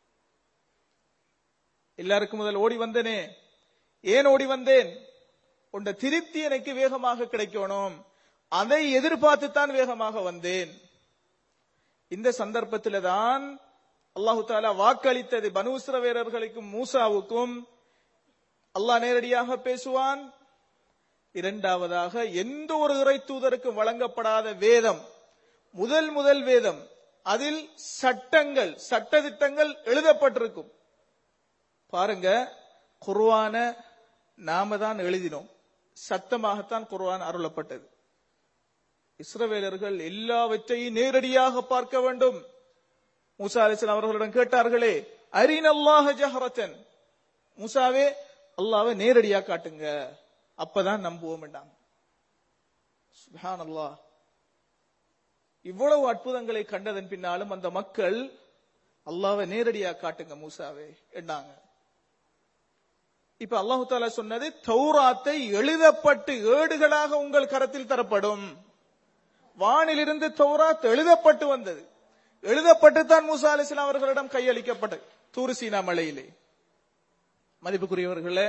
எல்லாருக்கும் முதல் ஓடி வந்தனே ஏன் ஓடி வந்தேன் உண்ட திருப்தி எனக்கு வேகமாக கிடைக்கணும் அதை எதிர்பார்த்து தான் வேகமாக வந்தேன் இந்த சந்தர்ப்பத்தில தான் அல்லாஹு தாலா வாக்களித்தது பனூஸ்ர வீரர்களுக்கும் மூசாவுக்கும் அல்லாஹ் நேரடியாக பேசுவான் இரண்டாவதாக எந்த ஒரு இறை தூதருக்கும் வழங்கப்படாத வேதம் முதல் முதல் வேதம் அதில் சட்டங்கள் சட்டதிட்டங்கள் எழுதப்பட்டிருக்கும் பாருங்க குர்வான நாம தான் எழுதினோம் சத்தமாகத்தான் குர்வான் அருளப்பட்டது இஸ்ரவேலர்கள் எல்லாவற்றையும் நேரடியாக பார்க்க வேண்டும் மூசா அலிஸ்லாம் அவர்களிடம் கேட்டார்களே அரின் அல்லாஹ ஜஹரத்தன் மூசாவே அல்லாவை நேரடியா காட்டுங்க அப்பதான் நம்புவோம் சுபான் அல்லாஹ் இவ்வளவு அற்புதங்களை கண்டதன் பின்னாலும் அந்த மக்கள் அல்லாவை நேரடியா காட்டுங்க மூசாவே என்னாங்க இப்ப அல்லாஹு தாலா சொன்னது தௌராத்தை எழுதப்பட்டு ஏடுகளாக உங்கள் கரத்தில் தரப்படும் வானிலிருந்து தௌராத் எழுதப்பட்டு வந்தது எழுதப்பட்டு தான் மூசா அலிஸ்லாம் அவர்களிடம் கையளிக்கப்பட்டது தூருசீனா மலையிலே மதிப்புக்குரியவர்களே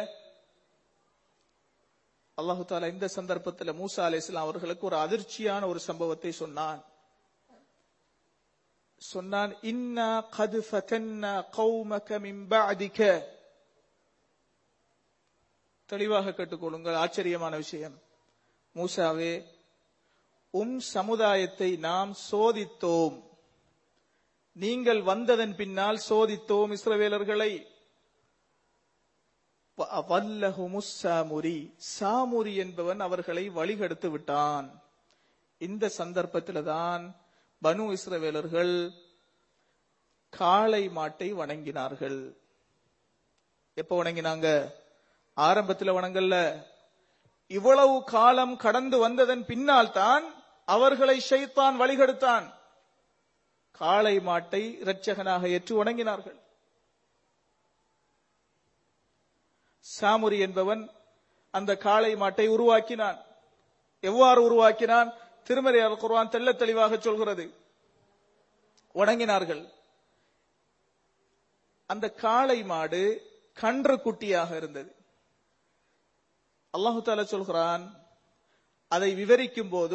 அல்லாஹு தாலா இந்த சந்தர்ப்பத்தில் மூசா அலிஸ்லாம் அவர்களுக்கு ஒரு அதிர்ச்சியான ஒரு சம்பவத்தை சொன்னான் சொன்னான் இன்னா கது ஃபதன்னா கௌமக மின் பஅதிக தெளிவாக கேட்டுக்கொள்ளுங்கள் ஆச்சரியமான விஷயம் மூசாவே உம் சமுதாயத்தை நாம் சோதித்தோம் நீங்கள் வந்ததன் பின்னால் சோதித்தோம் இஸ்ரவேலர்களை சாமுரி சாமுரி என்பவன் அவர்களை வழிகெடுத்து விட்டான் இந்த சந்தர்ப்பத்தில் தான் பனு இஸ்ரவேலர்கள் காளை மாட்டை வணங்கினார்கள் எப்ப வணங்கினாங்க ஆரம்பத்தில் வணங்கல்ல இவ்வளவு காலம் கடந்து வந்ததன் பின்னால் தான் அவர்களை ஷைத்தான் வழிகெடுத்தான் காளை மாட்டை இரட்சகனாக ஏற்று வணங்கினார்கள் சாமுரி என்பவன் அந்த காளை மாட்டை உருவாக்கினான் எவ்வாறு உருவாக்கினான் திருமறை அல் குர்ஆன் தெள்ள தெளிவாக சொல்கிறது வணங்கினார்கள் அந்த காளை மாடு கன்று குட்டியாக இருந்தது அல்லாஹு தாலா சொல்கிறான் அதை விவரிக்கும் போது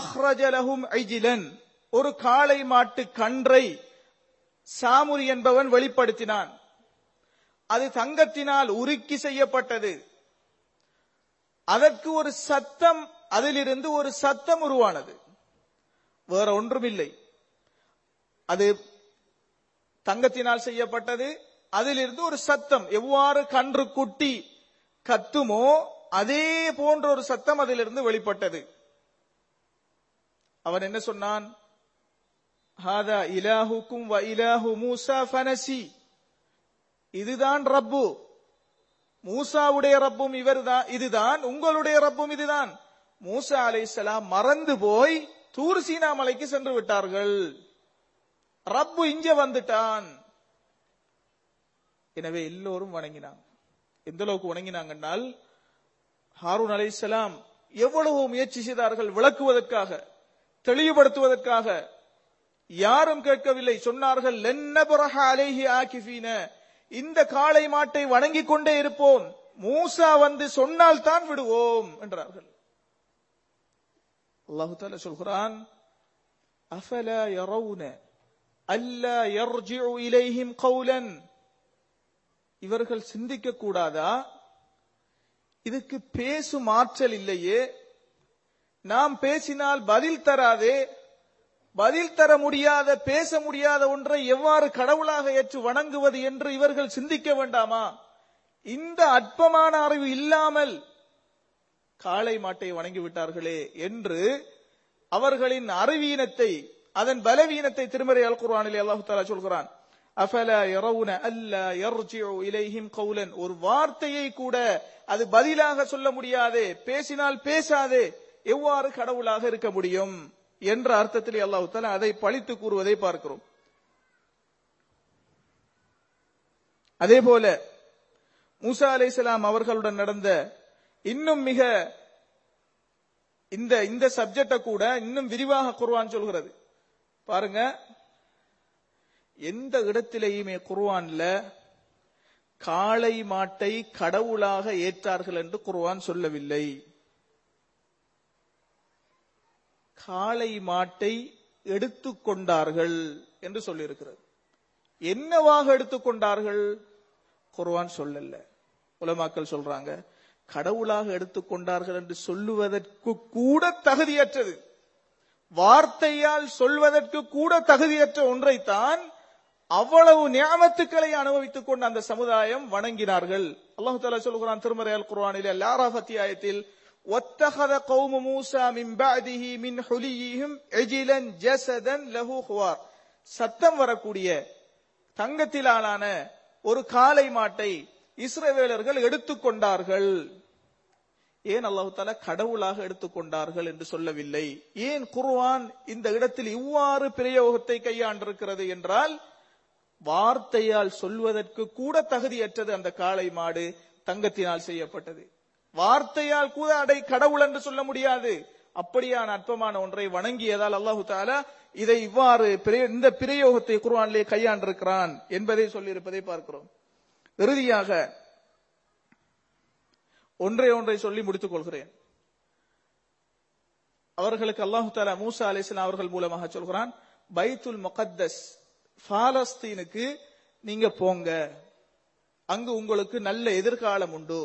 ஒரு காளை மாட்டு கன்றை சாமுரி என்பவன் வெளிப்படுத்தினான் அது தங்கத்தினால் உருக்கி செய்யப்பட்டது அதற்கு ஒரு சத்தம் அதிலிருந்து ஒரு சத்தம் உருவானது வேற ஒன்றுமில்லை அது தங்கத்தினால் செய்யப்பட்டது அதிலிருந்து ஒரு சத்தம் எவ்வாறு கன்று குட்டி கத்துமோ அதே போன்ற ஒரு சத்தம் அதிலிருந்து வெளிப்பட்டது அவன் என்ன சொன்னான் ஹாதா இலாஹுக்கும் வ இலாஹு மூசா ஃபனசி இதுதான் ரப்பு மூசாவுடைய ரப்பும் இவர்தான் இதுதான் உங்களுடைய ரப்பும் இதுதான் மூசா அலைஹிஸ்ஸலாம் மறந்து போய் தூர் சீனா மலைக்கு சென்று விட்டார்கள் ரப்பு இங்க வந்துட்டான் எனவே எல்லோரும் வணங்கினாங்க எந்த அளவுக்கு வணங்கினாங்கன்னால் ஹாரூன் அலைஹிஸ்ஸலாம் எவ்வளவு முயற்சி செய்தார்கள் விளக்குவதற்காக தெளிவுபடுத்துவதற்காக யாரும் கேட்கவில்லை சொன்னார்கள் லென்னபுரஹ அலைஹி ஆகிஃபீன இந்த காளை மாட்டை வணங்கிக் கொண்டே இருப்போம் மூசா வந்து சொன்னால் தான் விடுவோம் என்றார்கள் அல்லாஹு தாலா சொல்கிறான் அஃபலா யரவுன அல்லா யர்ஜிஉ இலைஹிம் கௌலன் இவர்கள் சிந்திக்க கூடாதா இதுக்கு பேசும் ஆற்றல் இல்லையே நாம் பேசினால் பதில் தராதே பதில் தர முடியாத பேச முடியாத ஒன்றை எவ்வாறு கடவுளாக ஏற்று வணங்குவது என்று இவர்கள் சிந்திக்க வேண்டாமா இந்த அற்பமான அறிவு இல்லாமல் காளை மாட்டை வணங்கி விட்டார்களே என்று அவர்களின் அறிவீனத்தை அதன் பலவீனத்தை திருமறை அல் குர்ஆனிலே அல்லாஹு தாலா சொல்கிறான் அஃபலா யரவுன அல்லா யர்ஜிஉ இலைஹிம் கௌலன் ஒரு வார்த்தையை கூட அது பதிலாக சொல்ல முடியாதே பேசினால் பேசாதே எவ்வாறு கடவுளாக இருக்க முடியும் என்ற அர்த்தத்திலே அல்லாஹு தாலா அதை பழித்து கூறுவதை பார்க்கிறோம் அதே போல மூசா அலைஹிஸ்ஸலாம் அவர்களுடன் நடந்த இன்னும் மிக இந்த இந்த சப்ஜெக்ட கூட இன்னும் விரிவாக குர்ஆன் சொல்கிறது பாருங்க எந்த இடத்திலேயுமே குர்ஆன்ல காளை மாட்டை கடவுளாக ஏற்றார்கள் என்று குர்ஆன் சொல்லவில்லை காளை மாட்டை எடுத்துக்கொண்டார்கள் என்று சொல்லியிருக்கிறது என்னவாக எடுத்துக்கொண்டார்கள் குர்ஆன் சொல்லல உலமாக்கள் சொல்றாங்க கடவுளாக எடுத்துக்கொண்டார்கள் என்று சொல்லுவதற்கு கூட தகுதியற்றது வார்த்தையால் சொல்வதற்கு கூட தகுதியற்ற ஒன்றைத்தான் அவ்வளவு நியாமத்துக்களை அனுபவித்துக் கொண்ட அந்த சமுதாயம் வணங்கினார்கள் அல்லாஹு தாலா சொல்கிறான் திருமறை அல் குர்ஆனிலே லாராஃப் அத்தியாயத்தில் واتخذ قوم موسى من بعده من حليهم عجلا جسدا له خوار சத்தம் வரக்கூடிய தங்கத்திலான ஒரு காளை மாட்டை இஸ்ரவேலர்கள் எடுத்துக்கொண்டார்கள் ஏன் அல்லாஹு தாலா கடவுளாக எடுத்துக்கொண்டார்கள் என்று சொல்லவில்லை ஏன் குர்ஆன் இந்த இடத்தில் இவ்வாறு பிரயோகத்தை கையாண்டிருக்கிறது என்றால் வார்த்தையால் சொல்வதற்கு கூட தகுதியற்றது அந்த காளை மாடு தங்கத்தினால் செய்யப்பட்டது வார்த்தையால் கூட அடை கடவுள் என்று சொல்ல முடியாது அப்படியான அற்பமான ஒன்றை வணங்கியதால் அல்லாஹு தாலா இதை இவ்வாறு பிரே- இந்த பிரயோகத்தை குர்ஆனிலே கையாண்டிருக்கிறான் என்பதை சொல்லியிருப்பதை பார்க்கிறோம் இறுதியாக ஒன்றை ஒன்றை சொல்லி முடித்துக் கொள்கிறேன் அவர்களுக்கு அல்லாஹு தாலா மூசா அலிஸ்லாம் அவர்கள் மூலமாக சொல்கிறான் பைத்துல் முகத்தஸ் பாலஸ்தீனுக்கு நீங்க போங்க அங்கு உங்களுக்கு நல்ல எதிர்காலம் உண்டு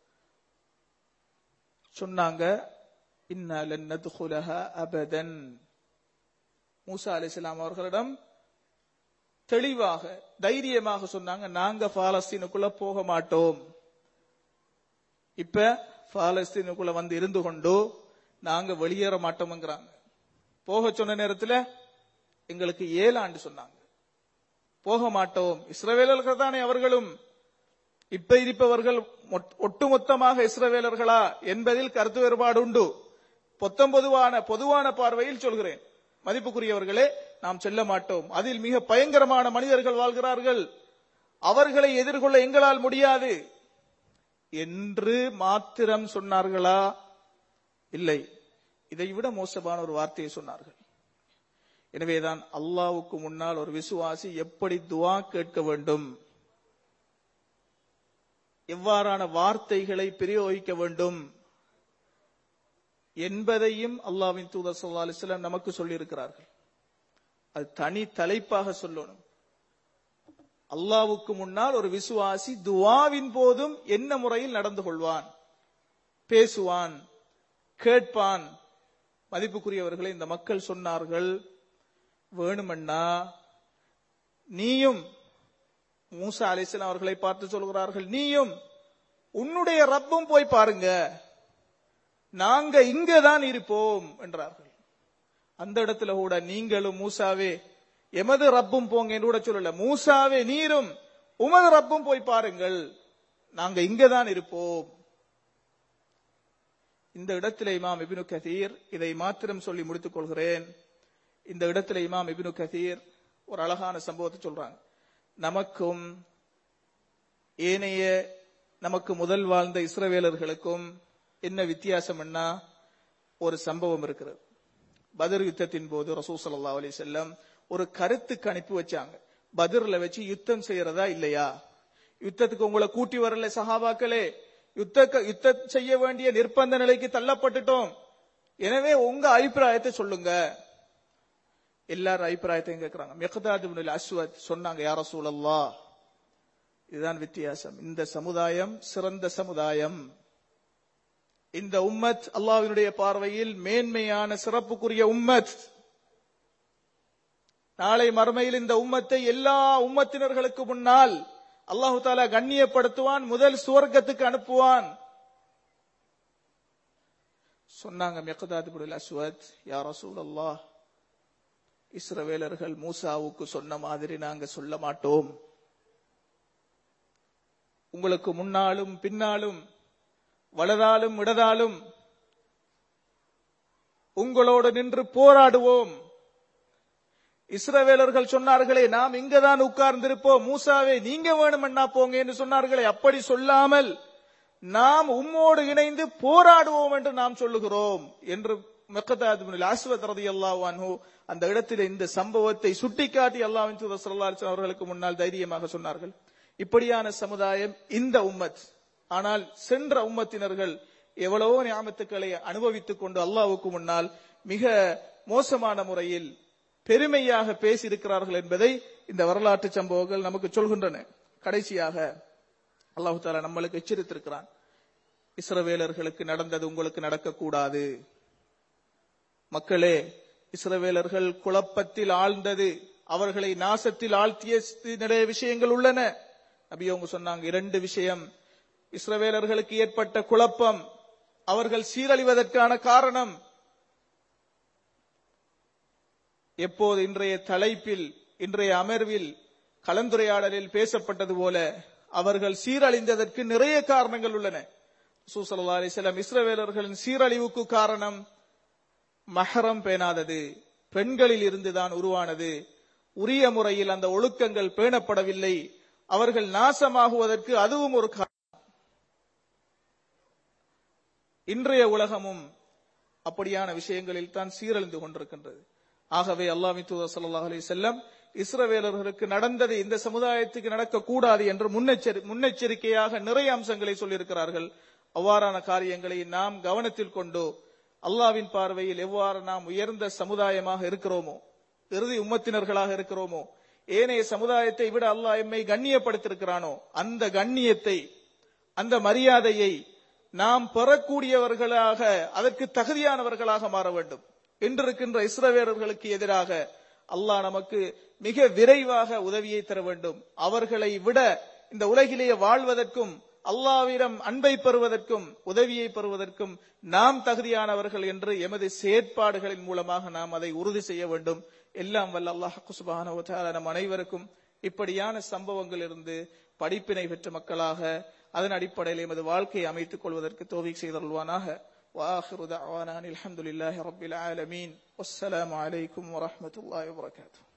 சொன்னாங்க இன்னா லன் நத்குலஹா அபதன் மூசா அலிஸ்லாம் அவர்களிடம் தெளிவாக தைரியமாக சொன்னாங்க நாங்க பாலஸ்தீனுக்குள்ள போக மாட்டோம் இப்ப பாலஸ்தீனுக்குள்ள வந்து இருந்து கொண்டு நாங்க வெளியேற மாட்டோம்ங்கிறாங்க போக சொன்ன நேரத்துல எங்களுக்கு ஏழு ஆண்டு சொன்னாங்க போக மாட்டோம் இஸ்ரவேலர்கள் தானே அவர்களும் இப்ப இருப்பவர்கள் மொட்- ஒட்டுமொத்தமாக இஸ்ரவேலர்களா என்பதில் கருத்து வேறுபாடு உண்டு பொத்தம்பொதுவான பொதுவான பார்வையில் சொல்கிறேன் மதிப்புக்குரியவர்களே நாம் செல்ல மாட்டோம் அதில் மிக பயங்கரமான மனிதர்கள் வாழ்கிறார்கள் அவர்களை எதிர்கொள்ள எங்களால் முடியாது என்று மாத்திரம் சொன்னார்களா இல்லை இதை விட மோசமான ஒரு வார்த்தையை சொன்னார்கள் எனவேதான் அல்லாவுக்கு முன்னால் ஒரு விசுவாசி எப்படி துவா கேட்க வேண்டும் எவ்வாறான வார்த்தைகளை பிரயோகிக்க வேண்டும் என்பதையும் அல்லாவின் தூதர் ஸல்லல்லாஹு அலைஹி வஸல்லம் நமக்கு சொல்லியிருக்கிறார்கள் அது தனி தலைப்பாக சொல்லணும் அல்லாவுக்கு முன்னால் ஒரு விசுவாசி துவாவின் போதும் என்ன முறையில் நடந்து கொள்வான் பேசுவான் கேட்பான் மதிப்புக்குரியவர்களை இந்த மக்கள் சொன்னார்கள் வேணுமண்ணா நீயும் மூசா அலிஸ்லாம் அவர்களை பார்த்து சொல்கிறார்கள் நீயும் உன்னுடைய ரப்பும் போய் பாருங்க நாங்க இங்கதான் இருப்போம் என்றார்கள் அந்த இடத்துல கூட நீங்களும் மூசாவே எமது ரப்பும் போங்க என்று கூட சொல்லல மூசாவே நீரும் உமது ரப்பும் போய் பாருங்கள் நாங்க இங்கதான் இருப்போம் இந்த இடத்துல இமாம் இபினு கதீர் இதை மாத்திரம் சொல்லி முடித்துக் கொள்கிறேன் இந்த இடத்துல இமாம் இபினு கதீர் ஒரு அழகான சம்பவத்தை சொல்றாங்க நமக்கும் ஏனைய நமக்கு முதல் வாழ்ந்த இஸ்ரவேலர்களுக்கும் என்ன வித்தியாசம் என்ன ஒரு சம்பவம் இருக்கிறது பதர் யுத்தத்தின் போது ரசூ சல்லா அலி செல்லம் ஒரு கருத்து கணிப்பு வச்சாங்க பதர்ல வச்சு யுத்தம் செய்யறதா இல்லையா யுத்தத்துக்கு உங்களை கூட்டி வரல சஹாபாக்களே யுத்த யுத்தம் செய்ய வேண்டிய நிர்பந்த நிலைக்கு தள்ளப்பட்டுட்டோம் எனவே உங்க அபிப்பிராயத்தை சொல்லுங்க எல்லாரும் அபிப்பிராயத்தையும் கேட்கிறாங்க மெகதாது அஸ்வத் சொன்னாங்க யார சூழல்லா இதுதான் வித்தியாசம் இந்த சமுதாயம் சிறந்த சமுதாயம் இந்த உம்மத் அல்லாவினுடைய பார்வையில் மேன்மையான சிறப்புக்குரிய உம்மத் நாளை மறுமையில் இந்த உம்மத்தை எல்லா உம்மத்தினர்களுக்கு முன்னால் அல்லாஹு தாலா கண்ணியப்படுத்துவான் முதல் சுவர்க்கத்துக்கு அனுப்புவான் சொன்னாங்க மெக்கதாது அஸ்வத் யார் ரசூல் அல்லாஹ் இஸ்ரவேலர்கள் மூசாவுக்கு சொன்ன மாதிரி நாங்க சொல்ல மாட்டோம் உங்களுக்கு முன்னாலும் பின்னாலும் வலதாலும் இடதாலும் உங்களோடு நின்று போராடுவோம் இஸ்ரவேலர்கள் சொன்னார்களே நாம் இங்கதான் உட்கார்ந்திருப்போம் மூசாவே நீங்க வேணுமென்னா போங்க என்று சொன்னார்களே அப்படி சொல்லாமல் நாம் உம்மோடு இணைந்து போராடுவோம் என்று நாம் சொல்லுகிறோம் என்று மெக்கதாது ஆஸ்வத் ரதி அல்லாஹ் அந்த இடத்தில் இந்த சம்பவத்தை சுட்டிக்காட்டி அல்லாவின் தூதர் ஸல்லல்லாஹு அவர்களுக்கு முன்னால் தைரியமாக சொன்னார்கள் இப்படியான சமுதாயம் இந்த உம்மத் ஆனால் சென்ற உம்மத்தினர்கள் எவ்வளவோ ஞாபகத்துக்களை அனுபவித்துக் கொண்டு அல்லாவுக்கு முன்னால் மிக மோசமான முறையில் பெருமையாக பேசியிருக்கிறார்கள் என்பதை இந்த வரலாற்று சம்பவங்கள் நமக்கு சொல்கின்றன கடைசியாக அல்லாஹு தாலா நம்மளுக்கு எச்சரித்திருக்கிறான் இஸ்ரவேலர்களுக்கு நடந்தது உங்களுக்கு நடக்கக்கூடாது மக்களே இஸ்ரவேலர்கள் குழப்பத்தில் ஆழ்ந்தது அவர்களை நாசத்தில் ஆழ்த்திய நிறைய விஷயங்கள் உள்ளன நபி அவங்க சொன்னாங்க இரண்டு விஷயம் இஸ்ரவேலர்களுக்கு ஏற்பட்ட குழப்பம் அவர்கள் சீரழிவதற்கான காரணம் எப்போது இன்றைய தலைப்பில் இன்றைய அமர்வில் கலந்துரையாடலில் பேசப்பட்டது போல அவர்கள் சீரழிந்ததற்கு நிறைய காரணங்கள் உள்ளன சூசல்லா அலிசல்லாம் இஸ்ரவேலர்களின் சீரழிவுக்கு காரணம் மஹரம் பேணாதது பெண்களில் இருந்துதான் உருவானது உரிய முறையில் அந்த ஒழுக்கங்கள் பேணப்படவில்லை அவர்கள் நாசமாகுவதற்கு அதுவும் ஒரு காரணம் இன்றைய உலகமும் அப்படியான விஷயங்களில் தான் சீரழிந்து கொண்டிருக்கின்றது ஆகவே அல்லாஹ் தூதர் சல்லாஹ் அலி செல்லம் இஸ்ரவேலர்களுக்கு நடந்தது இந்த சமுதாயத்துக்கு நடக்கக்கூடாது என்று முன்னெச்சரி முன்னெச்சரிக்கையாக நிறைய அம்சங்களை சொல்லியிருக்கிறார்கள் அவ்வாறான காரியங்களை நாம் கவனத்தில் கொண்டு அல்லாவின் பார்வையில் எவ்வாறு நாம் உயர்ந்த சமுதாயமாக இருக்கிறோமோ இறுதி உம்மத்தினர்களாக இருக்கிறோமோ ஏனைய சமுதாயத்தை விட அல்லாஹ் எம்மை கண்ணியப்படுத்திருக்கிறானோ அந்த கண்ணியத்தை அந்த மரியாதையை நாம் பெறக்கூடியவர்களாக அதற்கு தகுதியானவர்களாக மாற வேண்டும் இன்றிருக்கின்ற இஸ்ரவேலர்களுக்கு எதிராக அல்லாஹ் நமக்கு மிக விரைவாக உதவியை தர வேண்டும் அவர்களை விட இந்த உலகிலேயே வாழ்வதற்கும் அல்லாவிடம் அன்பை பெறுவதற்கும் உதவியை பெறுவதற்கும் நாம் தகுதியானவர்கள் என்று எமது செயற்பாடுகளின் மூலமாக நாம் அதை உறுதி செய்ய வேண்டும் எல்லாம் வல்ல அல்லாஹ் சுபான நம் அனைவருக்கும் இப்படியான சம்பவங்கள் இருந்து படிப்பினை பெற்ற மக்களாக அதன் அடிப்படையில் எமது வாழ்க்கையை அமைத்துக் கொள்வதற்கு தோவிக் செய்தருள்வானாக وآخر دعوانا الحمد لله رب العالمين والسلام عليكم ورحمة الله وبركاته